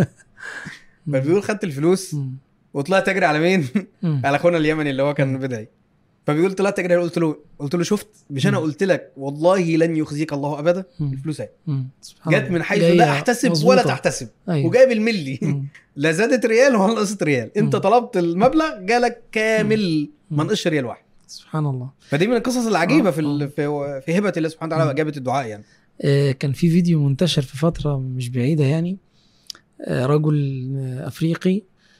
فبيقول خدت الفلوس مم، وطلعت اجري على مين مم، على اخونا اليمني اللي هو كان بدعي فبيقول طلعت اجري قلت له قلت له شفت مش انا مم. قلت لك والله لن يخزيك الله ابدا مم، الفلوس اهي مم، سبحان جت الله. من حيث جاية لا احتسب ولا مظبوطة. تحتسب أيوة. وجايب الملي مم، لا زادت ريال ولا نقصت ريال انت مم. طلبت المبلغ جالك كامل مم. ما نقصش ريال واحد سبحان الله فدي من القصص العجيبه آه، في ال- في في هبه الله سبحانه وتعالى مم. واجابه الدعاء يعني آه، كان في فيديو منتشر في فترة مش بعيدة يعني آه، رجل آه، أفريقي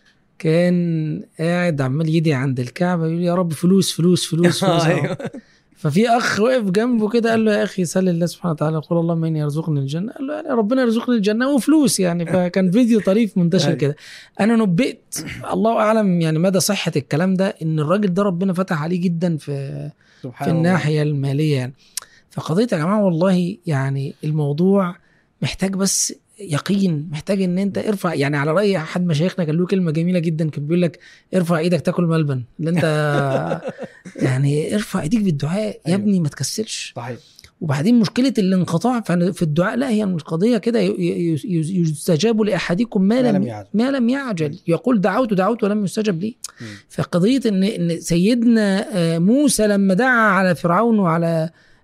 كان قاعد عمال يدعي عند الكعبة يقول يا رب فلوس فلوس فلوس, فلوس ايوه ففي أخ وقف جنبه كده قال له يا أخي سل الله سبحانه وتعالى قول اللهم إني يرزقني الجنة قال له يعني ربنا يرزقني الجنة وفلوس يعني فكان فيديو طريف منتشر أيوة. كده أنا نبئت الله أعلم يعني مدى صحة الكلام ده إن الراجل ده ربنا فتح عليه جدا في سبحان في الله. الناحيه الماليه يعني فقضيه يا جماعه والله يعني الموضوع محتاج بس يقين محتاج ان انت ارفع يعني على راي احد مشايخنا كان له كلمه جميله جدا كان بيقول لك ارفع ايدك تاكل ملبن اللي انت يعني ارفع ايديك بالدعاء يا أيوة. ابني ما تكسلش صحيح وبعدين مشكله الانقطاع في في الدعاء لا هي مش قضيه كده ي- ي- ي- يستجاب لاحدكم ما ما لم لم يعجل. ما لم يعجل يقول دعوت دعوت ولم يستجب لي مم. فقضيه ان ان سيدنا آه، موسى لما دعا على فرعون وعلى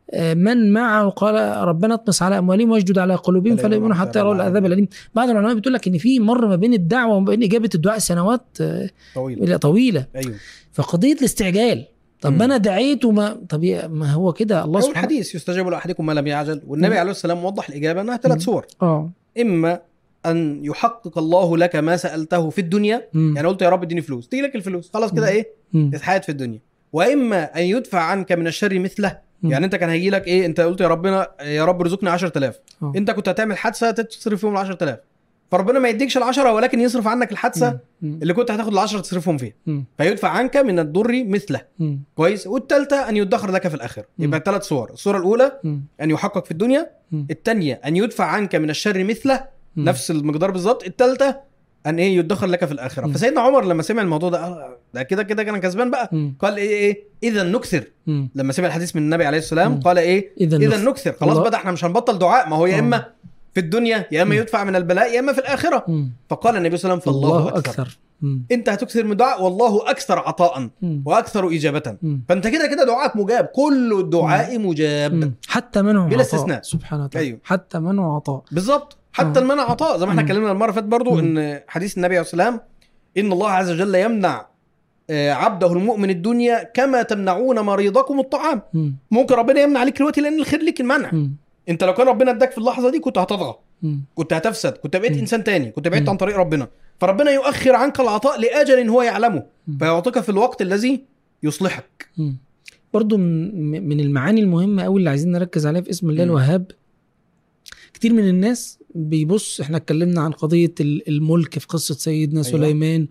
آه، من معه قال ربنا اطمس على اموالهم واشدد على قلوبهم فلا فلا يؤمنوا يؤمنوا حتى يروا العذاب الاليم بعض العلماء بتقول لك ان في مر ما بين الدعوه وما بين اجابه الدعاء سنوات آه، طويل طويله ايوه فقضيه الاستعجال طب مم. ما انا دعيت وما طب يا- ما هو كده الله هو سبحانه الحديث يستجاب لاحدكم ما لم يعجل والنبي مم. عليه السلام وضح الاجابه انها ثلاث مم. صور اه اما ان يحقق الله لك ما سالته في الدنيا مم. يعني قلت يا رب اديني فلوس تيجي لك الفلوس خلاص كده مم. ايه مم. اتحاد في الدنيا واما ان يدفع عنك من الشر مثله مم. يعني انت كان هيجي لك ايه انت قلت يا ربنا يا رب ارزقني 10000 آه. انت كنت هتعمل حادثه تصرف فيهم ال 10000 فربنا ما يديكش ال 10 ولكن يصرف عنك الحادثه مم. اللي كنت هتاخد ال 10 تصرفهم فيها مم. فيدفع عنك من الضر مثله مم. كويس والثالثه ان يدخر لك في الاخره مم. يبقى ثلاث صور الصوره الاولى مم. ان يحقق في الدنيا مم. الثانيه ان يدفع عنك من الشر مثله مم. نفس المقدار بالظبط الثالثه ان ايه يدخر لك في الاخره مم. فسيدنا عمر لما سمع الموضوع ده آه، ده كده كده كان كسبان بقى مم. قال ايه ايه اذا نكثر مم. لما سمع الحديث من النبي عليه السلام مم. قال ايه اذا اذا نكثر. نكثر خلاص الله. بقى ده احنا مش هنبطل دعاء ما هو يا آه. اما في الدنيا يا اما مم. يدفع من البلاء يا اما في الاخره مم. فقال النبي صلى الله عليه وسلم فالله الله اكثر, اكثر مم. انت هتكثر من الدعاء والله اكثر عطاء مم. واكثر اجابه مم. فانت كده كده دعائك مجاب كل الدعاء مجاب مم. حتى منع بلا عطاء استثناء. سبحانه وتعالى أيوه. حتى منع عطاء بالظبط حتى آه. المنع عطاء زي ما احنا مم. اتكلمنا المره اللي فاتت برضو مم. ان حديث النبي عليه السلام ان الله عز وجل يمنع آه، عبده المؤمن الدنيا كما تمنعون مريضكم الطعام مم. ممكن ربنا يمنع عليك دلوقتي لان الخير ليك المنع مم. انت لو كان ربنا اداك في اللحظه دي كنت هتطغى مم. كنت هتفسد كنت بقيت مم. انسان تاني كنت بعدت مم. عن طريق ربنا فربنا يؤخر عنك العطاء لاجل هو يعلمه مم. فيعطيك في الوقت الذي يصلحك مم. برضو من من المعاني المهمة قوي اللي عايزين نركز عليها في اسم الله مم. الوهاب كتير من الناس بيبص احنا اتكلمنا عن قضية ال- الملك في قصة سيدنا أيوة. أيوة. سليمان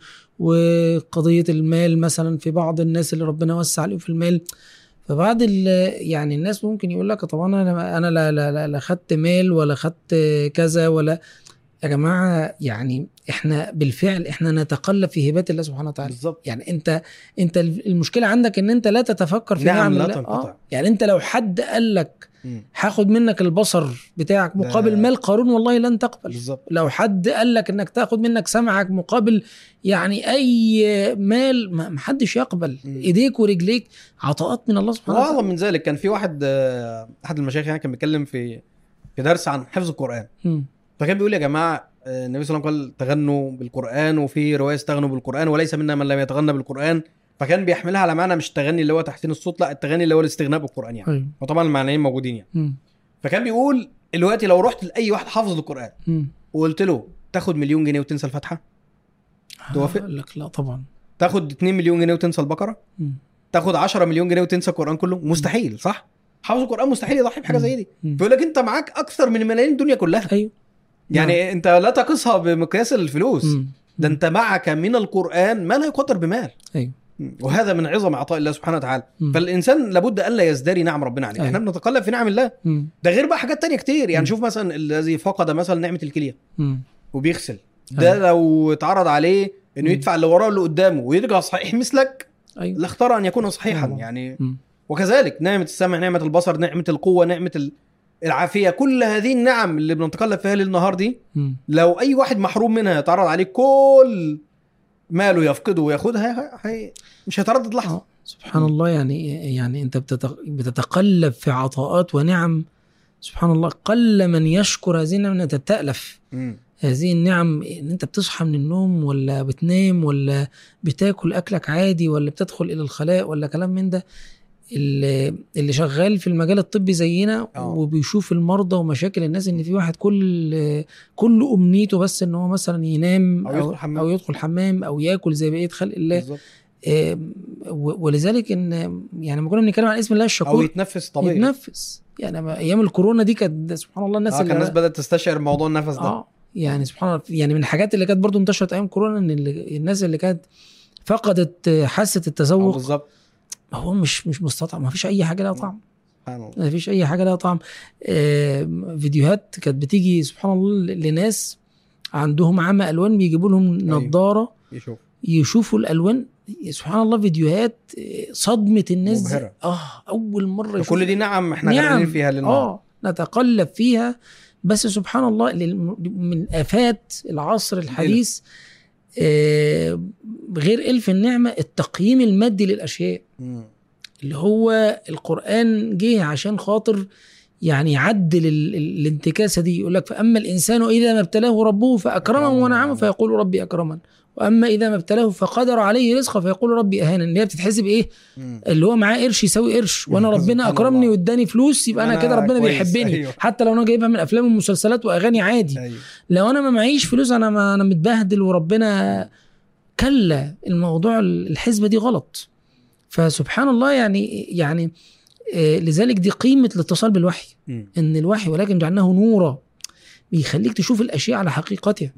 وقضية المال مثلا في بعض الناس اللي ربنا وسع عليهم في المال فبعض ال- يعني الناس ممكن يقول لك طب انا انا لا لا لا, لا خدت مال ولا خدت كذا ولا يا جماعه يعني احنا بالفعل احنا نتقلب في هبات الله سبحانه وتعالى بالظبط يعني انت انت المشكله عندك ان انت لا تتفكر في نعم نعم لا الله. تنقطع. آه. يعني انت لو حد قال لك مم. هاخد منك البصر بتاعك ده- مقابل مال قارون والله لن تقبل بالظبط لو حد قال لك انك تاخد منك سمعك مقابل يعني اي مال ما ما حدش يقبل مم. ايديك ورجليك عطاءات من الله سبحانه واعظم وتعالى من ذلك كان في واحد آه، احد المشايخ يعني كان بيتكلم في في درس عن حفظ القران مم. فكان بيقول يا جماعه آه، النبي صلى الله عليه وسلم قال تغنوا بالقران وفي روايه استغنوا بالقران وليس منا من لم يتغنى بالقران فكان بيحملها على معنى مش التغني اللي هو تحسين الصوت لا التغني اللي هو الاستغناء بالقران يعني ايوه وطبعا المعنيين موجودين يعني مم. فكان بيقول دلوقتي لو رحت لاي واحد حافظ القران مم. وقلت له تاخد مليون جنيه وتنسى الفاتحه توافق؟ قال لك لا طبعا تاخد 2 مليون جنيه وتنسى البقره مم. تاخد 10 مليون جنيه وتنسى القران كله مستحيل صح حافظ القران مستحيل يضحي بحاجه زي دي مم. بيقول لك انت معاك اكثر من ملايين الدنيا كلها ايوه يعني نعم. انت لا تقيسها بمقياس الفلوس مم. ده انت معك من القران ما لا يقدر بمال ايوه وهذا من عظم عطاء الله سبحانه وتعالى مم. فالانسان لابد الا يزدري نعم ربنا عليه أيوة. احنا بنتقلب في نعم الله مم. ده غير بقى حاجات تانية كتير يعني مم. شوف مثلا الذي فقد مثلا نعمه الكليه مم. وبيغسل ده أيوة. لو اتعرض عليه انه مم. يدفع اللي وراه اللي قدامه ويرجع صحيح مثلك ايوه لاختار ان يكون صحيحا طبعا. يعني مم. وكذلك نعمه السمع نعمه البصر نعمه القوه نعمه ال- العافيه كل هذه النعم اللي بنتقلب فيها ليل نهار دي مم. لو اي واحد محروم منها يتعرض عليه كل ماله يفقده وياخدها هي... هي... مش هيتردد لحظه آه. سبحان الله يعني يعني انت بتتق- بتتقلب في عطاءات ونعم سبحان الله قل من يشكر هذه النعم انها تتألف مم. هذه النعم ان انت بتصحى من النوم ولا بتنام ولا بتاكل اكلك عادي ولا بتدخل الى الخلاء ولا كلام من ده اللي اللي شغال في المجال الطبي زينا آه. وبيشوف المرضى ومشاكل الناس ان في واحد كل كل امنيته بس ان هو مثلا ينام أو يدخل حمام. او يدخل حمام او ياكل زي بقيه خلق الله بالظبط آه، و- ولذلك ان يعني لما كنا بنتكلم عن اسم الله او الشكور يتنفس طبيعي يتنفس يعني ما- ايام الكورونا دي كانت سبحان الله الناس اه كان اللي الناس بدات تستشعر موضوع النفس ده اه يعني سبحان الله يعني من الحاجات اللي كانت برضو انتشرت ايام كورونا ان اللي الناس اللي كانت فقدت حاسه آه التذوق بالظبط هو مش مش مستطعم ما فيش اي حاجه لها طعم سبحان الله ما فيش اي حاجه لها طعم آه فيديوهات كانت بتيجي سبحان الله لناس عندهم عمى الوان بيجيبوا لهم أيوة. نظاره يشوف يشوفوا الالوان سبحان الله فيديوهات آه، صدمه الناس دي. مبهرة. اه اول مره كل دي نعم احنا نعم. غرقانين فيها للنهار اه نتقلب فيها بس سبحان الله للم- من افات العصر الحديث آه غير الف النعمه التقييم المادي للاشياء مم. اللي هو القران جه عشان خاطر يعني يعدل ال- ال- الانتكاسه دي يقول لك فاما الانسان اذا ما ابتلاه ربه فاكرمه أكرمه ونعمه ونعمه. فيقول ربي اكرمن واما اذا ما ابتلاه فقدر عليه رزقه فيقول ربي اهانا اللي هي بتتحسب ايه مم. اللي هو معاه قرش يساوي قرش وانا ربنا سبحان اكرمني الله. واداني فلوس يبقى انا أنا كده ربنا كويس، بيحبني أيوه. حتى لو انا جايبها من افلام ومسلسلات واغاني عادي ايوه لو انا ما معيش فلوس انا ما انا متبهدل وربنا كلا الموضوع الحسبه دي غلط فسبحان الله يعني يعني آه، لذلك دي قيمه الاتصال بالوحي مم. ان الوحي ولكن جعلناه نورا بيخليك تشوف الاشياء على حقيقتها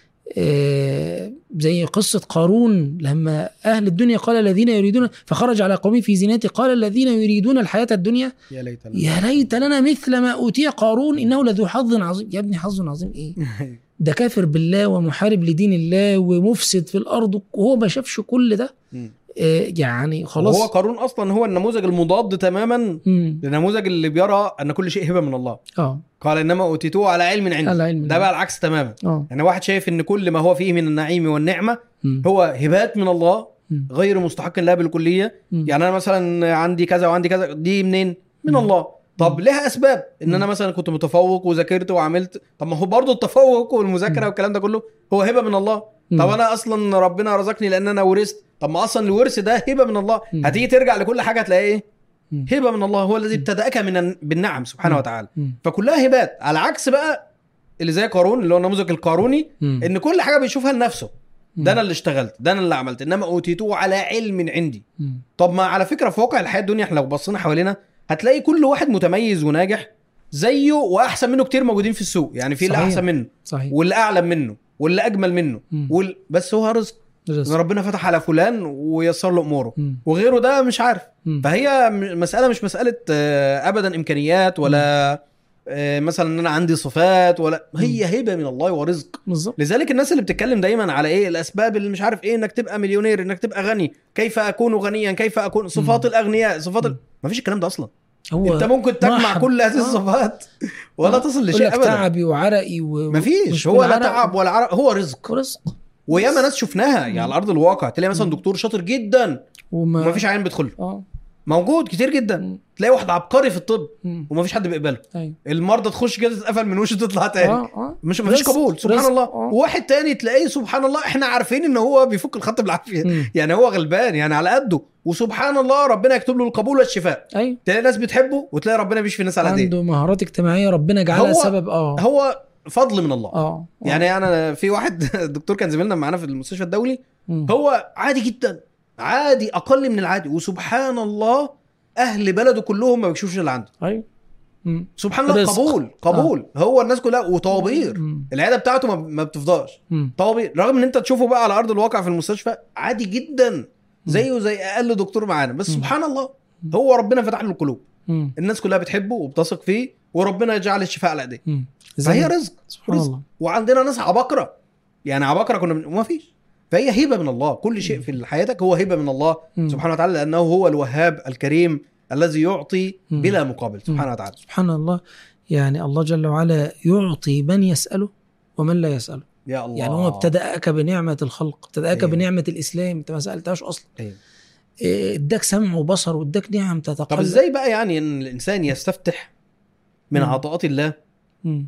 آه، زي قصة قارون لما أهل الدنيا قال الذين يريدون فخرج على قومه في زينته قال الذين يريدون الحياة الدنيا يا ليت يا ليت لنا مثل ما أوتي قارون إنه لذو حظ عظيم يا ابني حظ عظيم إيه ده كافر بالله ومحارب لدين الله ومفسد في الأرض وهو ما شافش كل ده مم. آه، يعني خلاص هو قارون اصلا هو النموذج المضاد تماما مم. للنموذج اللي بيرى ان كل شيء هبه من الله اه قال انما اوتيتوه على علم عندي على علم ده بقى العكس تماما اه يعني واحد شايف ان كل ما هو فيه من النعيم والنعمه مم. هو هبات من الله مم. غير مستحق لها بالكليه مم. يعني انا مثلا عندي كذا وعندي كذا دي منين من مم. الله طب لها اسباب ان انا مم. مثلا كنت متفوق وذاكرت وعملت طب ما هو برضه التفوق والمذاكره مم. والكلام ده كله هو هبه من الله مم. طب انا اصلا ربنا رزقني لان انا ورثت طب ما اصلا الورث ده هبه من الله مم. هتيجي ترجع لكل حاجه تلاقي ايه مم. هبه من الله هو الذي ابتداك من الن- بالنعم سبحانه مم. وتعالى مم. فكلها هبات على عكس بقى اللي زي قارون اللي هو النموذج القاروني مم. ان كل حاجه بيشوفها لنفسه مم. ده انا اللي اشتغلت ده انا اللي عملت انما اوتيتوه على علم عندي مم. طب ما على فكره في واقع الحياه الدنيا احنا لو بصينا حوالينا هتلاقي كل واحد متميز وناجح زيه واحسن منه كتير موجودين في السوق يعني في اللي صحيح. احسن منه صحيح واللي اعلم منه واللي اجمل منه مم. وال... بس هو رزق رزق. ان ربنا فتح على فلان ويسر له اموره مم. وغيره ده مش عارف مم. فهي م- مساله مش مساله آه، ابدا امكانيات ولا آه، مثلا ان انا عندي صفات ولا هي هبه من الله ورزق بالظبط لذلك الناس اللي بتتكلم دايما على ايه الاسباب اللي مش عارف ايه انك تبقى مليونير انك تبقى غني كيف اكون غنيا كيف اكون صفات مم. الاغنياء صفات ال... مم. ما فيش الكلام ده اصلا هو انت ممكن تجمع مرحب. كل هذه آه. الصفات ولا آه. تصل يقول لشيء لك ابدا تعبي وعرقي و... مفيش مش هو لا بالعرق. تعب ولا عرق هو رزق ورزق وياما ناس شفناها يعني مم. على ارض الواقع تلاقي مثلا مم. دكتور شاطر جدا وما ومفيش عين بيدخل له. اه موجود كتير جدا مم. تلاقي واحد عبقري في الطب مم. ومفيش حد بيقبله ايوه المرضى تخش كده تتقفل من وشه تطلع تاني اه اه مش مفيش رزق. قبول سبحان رزق. الله آه. وواحد تاني تلاقيه سبحان الله احنا عارفين ان هو بيفك الخط بالعافيه مم. يعني هو غلبان يعني على قده وسبحان الله ربنا يكتب له القبول والشفاء ايوه تلاقي ناس بتحبه وتلاقي ربنا بيشفي الناس على ايديه عنده مهارات اجتماعيه ربنا جعلها هو- سبب اه هو فضل من الله اه آه. يعني انا في واحد الدكتور كان زميلنا معانا في المستشفى الدولي مم. هو عادي جدا عادي اقل من العادي وسبحان الله اهل بلده كلهم ما بيكشفوش اللي عنده ايوه مم. سبحان الله رزق. قبول قبول هو الناس كلها وطوابير مم. العياده بتاعته ما- ما بتفضاش مم. طوابير رغم ان انت تشوفه بقى على ارض الواقع في المستشفى عادي جدا زيه زي اقل دكتور معانا بس مم. سبحان الله هو ربنا فتح له القلوب مم. الناس كلها بتحبه وبتثق فيه وربنا يجعل الشفاء على ايديه مم. فهي زي- رزق سبحان رزق. الله وعندنا ناس عباقره يعني عباقره كنا من... وما فيش فهي هبه من الله كل شيء في حياتك هو هبه من الله مم. سبحانه وتعالى لانه هو الوهاب الكريم الذي يعطي مم. بلا مقابل سبحانه وتعالى سبحان الله يعني الله جل وعلا يعطي من يسأله ومن لا يسأله يا الله يعني هو ابتدأك بنعمة الخلق ابتدأك أيوه. بنعمة الإسلام أنت ما سألتهاش أصلا أيوه. إيه، اداك سمع وبصر واداك نعم طب تتقلب ازاي بقى يعني ان الانسان يستفتح من مم. عطاءات الله مم.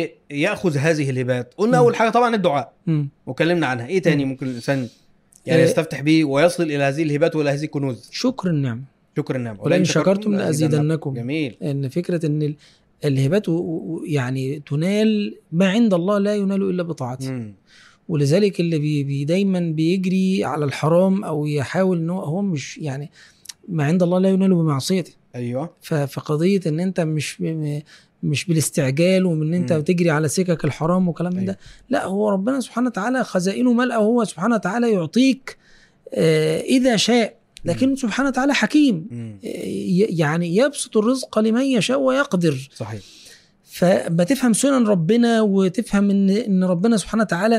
وياخذ هذه الهبات قلنا مم. اول حاجه طبعا الدعاء مم. وكلمنا عنها ايه تاني مم. ممكن الانسان يعني إيه. يستفتح به ويصل الى هذه الهبات والى هذه الكنوز شكر النعمة شكر النعمه ولئن شكرتم لأزيدنكم. جميل ان فكره ان ال- الهبات و- و- يعني تنال ما عند الله لا ينال الا بطاعته مم. ولذلك اللي بي بي دايما بيجري على الحرام او يحاول ان هو هو مش يعني ما عند الله لا ينال بمعصيته ايوه ف- فقضيه ان انت مش م- مش بالاستعجال ومن ان انت مم. بتجري على سكك الحرام وكلام من أيوة. ده لا هو ربنا سبحانه وتعالى خزائنه ملأ وهو سبحانه وتعالى يعطيك آه، اذا شاء لكن سبحانه وتعالى حكيم مم. ي- يعني يبسط الرزق لمن يشاء ويقدر صحيح فما تفهم سنن ربنا وتفهم ان ان ربنا سبحانه وتعالى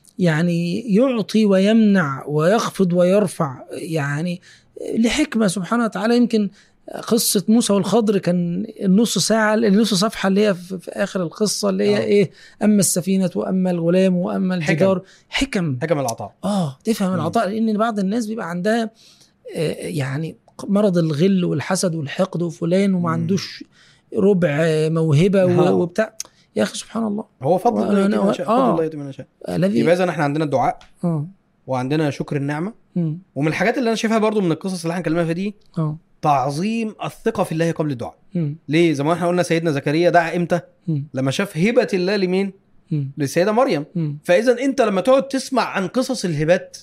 يعني يعطي ويمنع ويخفض ويرفع يعني لحكمه سبحانه وتعالى يمكن قصه موسى والخضر كان النص ساعه النص صفحه اللي هي في في اخر القصه اللي هي آه. ايه اما السفينه واما الغلام واما حكم. الجدار حكم حكم العطاء اه تفهم مم. العطاء لان بعض الناس بيبقى عندها آه، يعني مرض الغل والحسد والحقد وفلان وما مم. عندوش ربع موهبه آه. و- وبتاع يا اخي سبحان الله هو فضل الله وأنا- يؤتي من أنا- يشاء آه. فضل الله يؤتي من يشاء الذي يبقى اذا احنا عندنا الدعاء اه وعندنا شكر النعمه مم. ومن الحاجات اللي انا شايفها برضو من القصص اللي احنا اتكلمنا فيها دي اه تعظيم الثقه في الله قبل الدعاء مم. ليه زي ما احنا قلنا سيدنا زكريا دعا امتى مم. لما شاف هبه الله لمين مم. للسيده مريم مم. فاذا انت لما تقعد تسمع عن قصص الهبات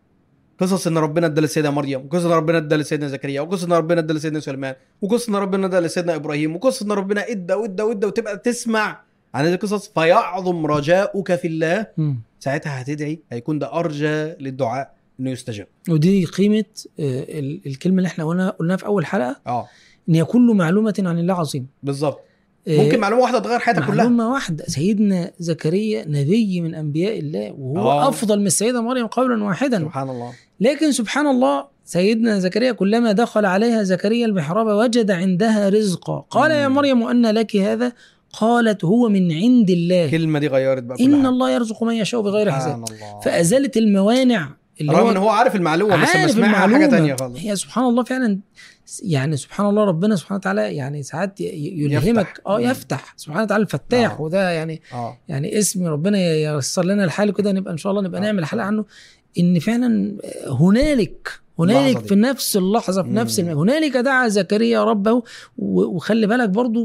قصص ان ربنا ادى للسيده مريم وقصص ان ربنا ادى لسيدنا زكريا وقصص ان ربنا ادى لسيدنا سليمان وقصص ان ربنا ادى لسيدنا ابراهيم وقصص ان ربنا ادى وادى وادى وتبقى تسمع عن هذه القصص فيعظم رجاؤك في الله مم. ساعتها هتدعي هيكون ده ارجى للدعاء انه يستجاب ودي قيمه آه، ال- الكلمه اللي احنا قلنا قلناها في اول حلقه اه ان هي كل معلومه عن الله عظيم بالظبط آه، ممكن معلومه واحده تغير حياتك كلها معلومة واحدة سيدنا زكريا نبي من أنبياء الله وهو آه. أوه. أفضل من السيدة مريم قولا واحدا سبحان الله لكن سبحان الله سيدنا زكريا كلما دخل عليها زكريا المحراب وجد عندها رزقا قال يا مم. مريم أن لك هذا قالت هو من عند الله الكلمه دي غيرت بقى كل إن حاجة. الله يرزق من يشاء بغير سبحان حساب الله فأزالت الموانع اللي رغم هو ان هو عارف المعلومه بس لما عارف سمعها حاجه المعلومة. تانية خالص هي سبحان الله فعلا يعني سبحان الله ربنا سبحانه وتعالى يعني ساعات ي- يلهمك يفتح. اه مم. يفتح سبحانه وتعالى الفتاح آه. وده يعني اه يعني اسم ربنا ييسر لنا الحال كده نبقى ان شاء الله نبقى آه. نعمل حلقه عنه ان فعلا هنالك هنالك اللحظة دي. في نفس اللحظه في مم. نفس الم... هنالك دعا زكريا ربه و- وخلي بالك برضو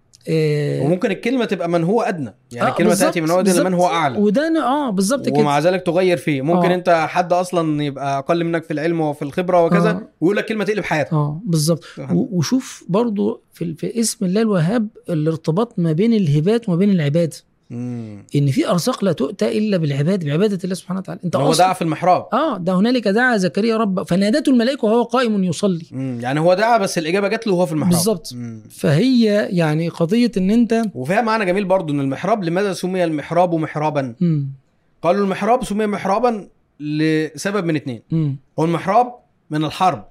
آه وممكن الكلمه تبقى من هو ادنى يعني آه، الكلمه بالظبط، تاتي من هو ادنى لمن هو بالظبط. اعلى وده أنا- اه بالظبط كده ومع ذلك تغير فيه ممكن آه. انت حد اصلا يبقى اقل منك في العلم وفي الخبره وكذا آه. ويقول لك كلمه تقلب حياتك اه بالظبط و- وشوف برضو في, في اسم الله الوهاب الارتباط ما بين الهبات وما بين العباده مم. ان في ارزاق لا تؤتى الا بالعباده بعباده الله سبحانه وتعالى انت هو اصلا دعا في المحراب اه ده هنالك دعا زكريا ربه فنادته الملائكه وهو قائم يصلي مم. يعني هو دعا بس الاجابه جات له وهو في المحراب بالظبط. مم. فهي يعني قضيه ان انت وفيها معنى جميل برضو ان المحراب لماذا سمي المحراب محرابا مم. قالوا المحراب سمي محرابا لسبب من اتنين مم. هو المحراب من الحرب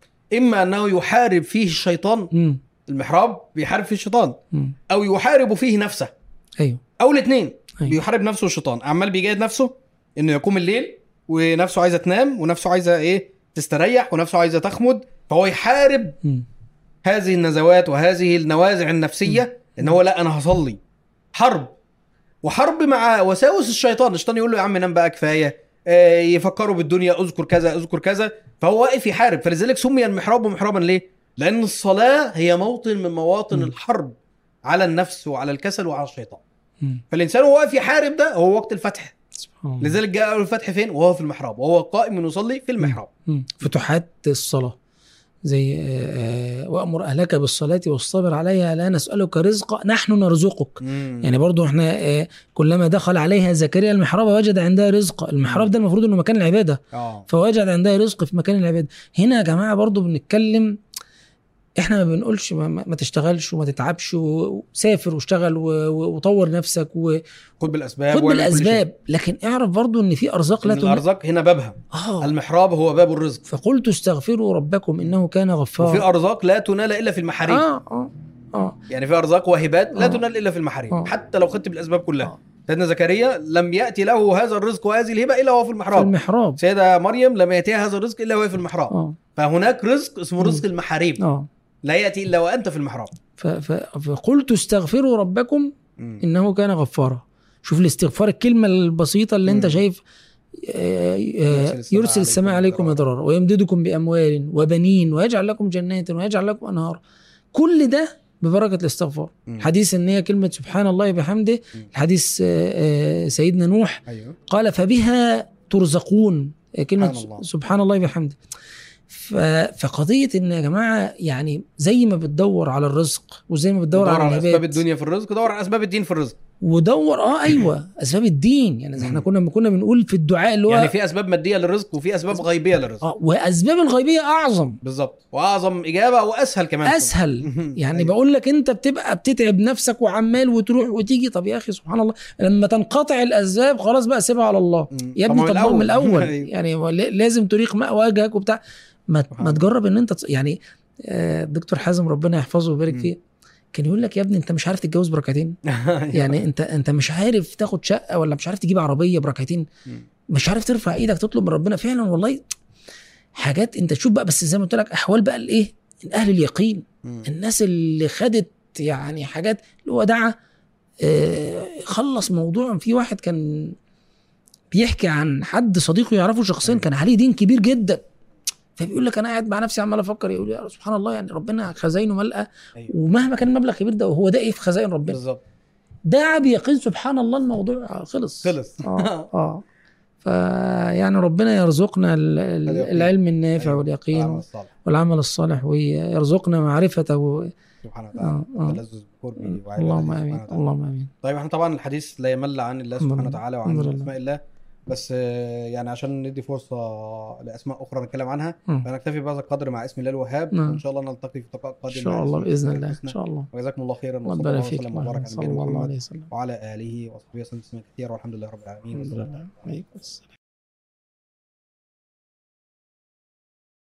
اما انه يحارب فيه الشيطان مم. المحراب بيحارب فيه الشيطان مم. او يحارب فيه نفسه ايوه او الاثنين أيوة. بيحارب نفسه الشيطان عمال بيجاهد نفسه انه يقوم الليل ونفسه عايزه تنام ونفسه عايزه ايه تستريح ونفسه عايزه تخمد فهو يحارب مم. هذه النزوات وهذه النوازع النفسيه ان هو لا انا هصلي حرب وحرب مع وساوس الشيطان الشيطان يقول له يا عم نام بقى كفايه آه، يفكروا بالدنيا اذكر كذا اذكر كذا فهو واقف يحارب فلذلك سمي المحراب محرابا ليه؟ لان الصلاه هي موطن من مواطن م. الحرب على النفس وعلى الكسل وعلى الشيطان مم. فالانسان وهو واقف يحارب ده هو وقت الفتح سبحان الله. لذلك جاء أول الفتح فين وهو في المحراب وهو قائم يصلي في المحراب مم. فتوحات الصلاه زي آه، آه، وامر اهلك بالصلاه واصطبر عليها لا نسالك رزقا نحن نرزقك يعني برضو احنا آه، كلما دخل عليها زكريا المحراب وجد عندها رزق المحراب ده المفروض انه مكان العباده اه فوجد عندها رزق في مكان العباده هنا يا جماعه برضو بنتكلم احنا ما بنقولش ما, ما ما تشتغلش وما تتعبش و- وسافر واشتغل و- و- وطور نفسك وخد خد بالاسباب واعمل كل بالاسباب لكن اعرف برضو ان في ارزاق شيء. لا إن تم... الارزاق هنا بابها اه المحراب هو باب الرزق فقلت استغفروا ربكم انه كان غفارا وفي ارزاق لا تنال الا في المحاريب اه اه اه يعني في ارزاق وهبات لا آه. تنال الا في المحاريب آه. حتى لو خدت بالاسباب كلها آه. سيدنا زكريا لم ياتي له هذا الرزق وهذه الهبه الا وهو في في المحراب المحراب سيدة مريم لم ياتيها هذا الرزق الا وهي في المحراب اه فهناك رزق اسمه مم. رزق المحاريب اه لا ياتي الا وانت في المحراب ف- ف- فقلت استغفروا ربكم مم. انه كان غفارا شوف الاستغفار الكلمه البسيطه اللي انت مم. شايف آه، آه، السماء يرسل السماء عليكم عليكم مدرارا ويمددكم باموال وبنين ويجعل لكم جنات ويجعل لكم انهار كل ده ببركه الاستغفار مم. حديث ان هي كلمه سبحان الله بحمده مم. الحديث آه، آه، سيدنا نوح ايوه قال فبها ترزقون آه، كلمه سبحان الله. سبحان الله بحمده ف- فقضيه ان يا جماعه يعني زي ما بتدور على الرزق وزي ما بتدور دور على على اسباب العباد الدنيا في الرزق دور على اسباب الدين في الرزق ودور اه ايوه اسباب الدين يعني زي احنا مم. كنا كنا بنقول في الدعاء اللي هو يعني في اسباب ماديه للرزق وفي اسباب غيبيه للرزق اه واسباب الغيبيه اعظم بالظبط واعظم اجابه واسهل كمان اسهل يعني أيوة. بقول لك انت بتبقى بتتعب نفسك وعمال وتروح وتيجي طب يا اخي سبحان الله لما تنقطع الاسباب خلاص بقى سيبها على الله مم. يا طب ابني ما طب ما هو من الاول أيوة. يعني هو لا- لازم تريق ماء وجهك وبتاع ما سبحان ما الله. تجرب ان انت تص- يعني آه، الدكتور حازم ربنا يحفظه ويبارك مم. فيه كان يقول لك يا ابني انت مش عارف تتجوز بركعتين يعني انت انت مش عارف تاخد شقه ولا مش عارف تجيب عربيه بركعتين مم. مش عارف ترفع ايدك تطلب من ربنا فعلا والله حاجات انت تشوف بقى بس زي ما قلت لك احوال بقى الايه اهل اليقين مم. الناس اللي خدت يعني حاجات اللي هو دعا آه، خلص موضوع في واحد كان بيحكي عن حد صديقه يعرفه شخصيا أيوة. كان عليه دين كبير جدا فبيقول لك انا قاعد مع نفسي عمال افكر يقول يا سبحان الله يعني ربنا خزاينه ملأ أيوة. ومهما كان المبلغ كبير ده وهو ده ايه في خزائن ربنا بالظبط دعا بيقين سبحان الله الموضوع خلص خلص اه اه فيعني ربنا يرزقنا ال- ال- اليقين. العلم النافع أيوة. واليقين العمل الصالح والعمل الصالح ويرزقنا معرفته سبحانه آه، وتعالى آه. تلذذ بقربه وعبادته اللهم سبحانه امين وتعالى. اللهم امين طيب احنا طبعا الحديث لا يمل عن الله الحمد سبحانه لله. وتعالى وعن الحمد لله. اسماء الله بس آه، يعني عشان ندي فرصه لاسماء اخرى نتكلم عنها مم. فنكتفي بهذا القدر مع اسم الله الوهاب نعم. وان شاء الله نلتقي في لقاء قادم ان شاء مع الله اسم باذن الله الله ان الحسنى. شاء الله وجزاكم الله خيرا الله وصلى يبارك الله فيك وسلم وبارك على صلى نبينا الله محمد عليه وسلم وعلى اله وصحبه وسلم تسليما كثيرا والحمد لله رب العالمين الحمد والسلام لله عليكم السلام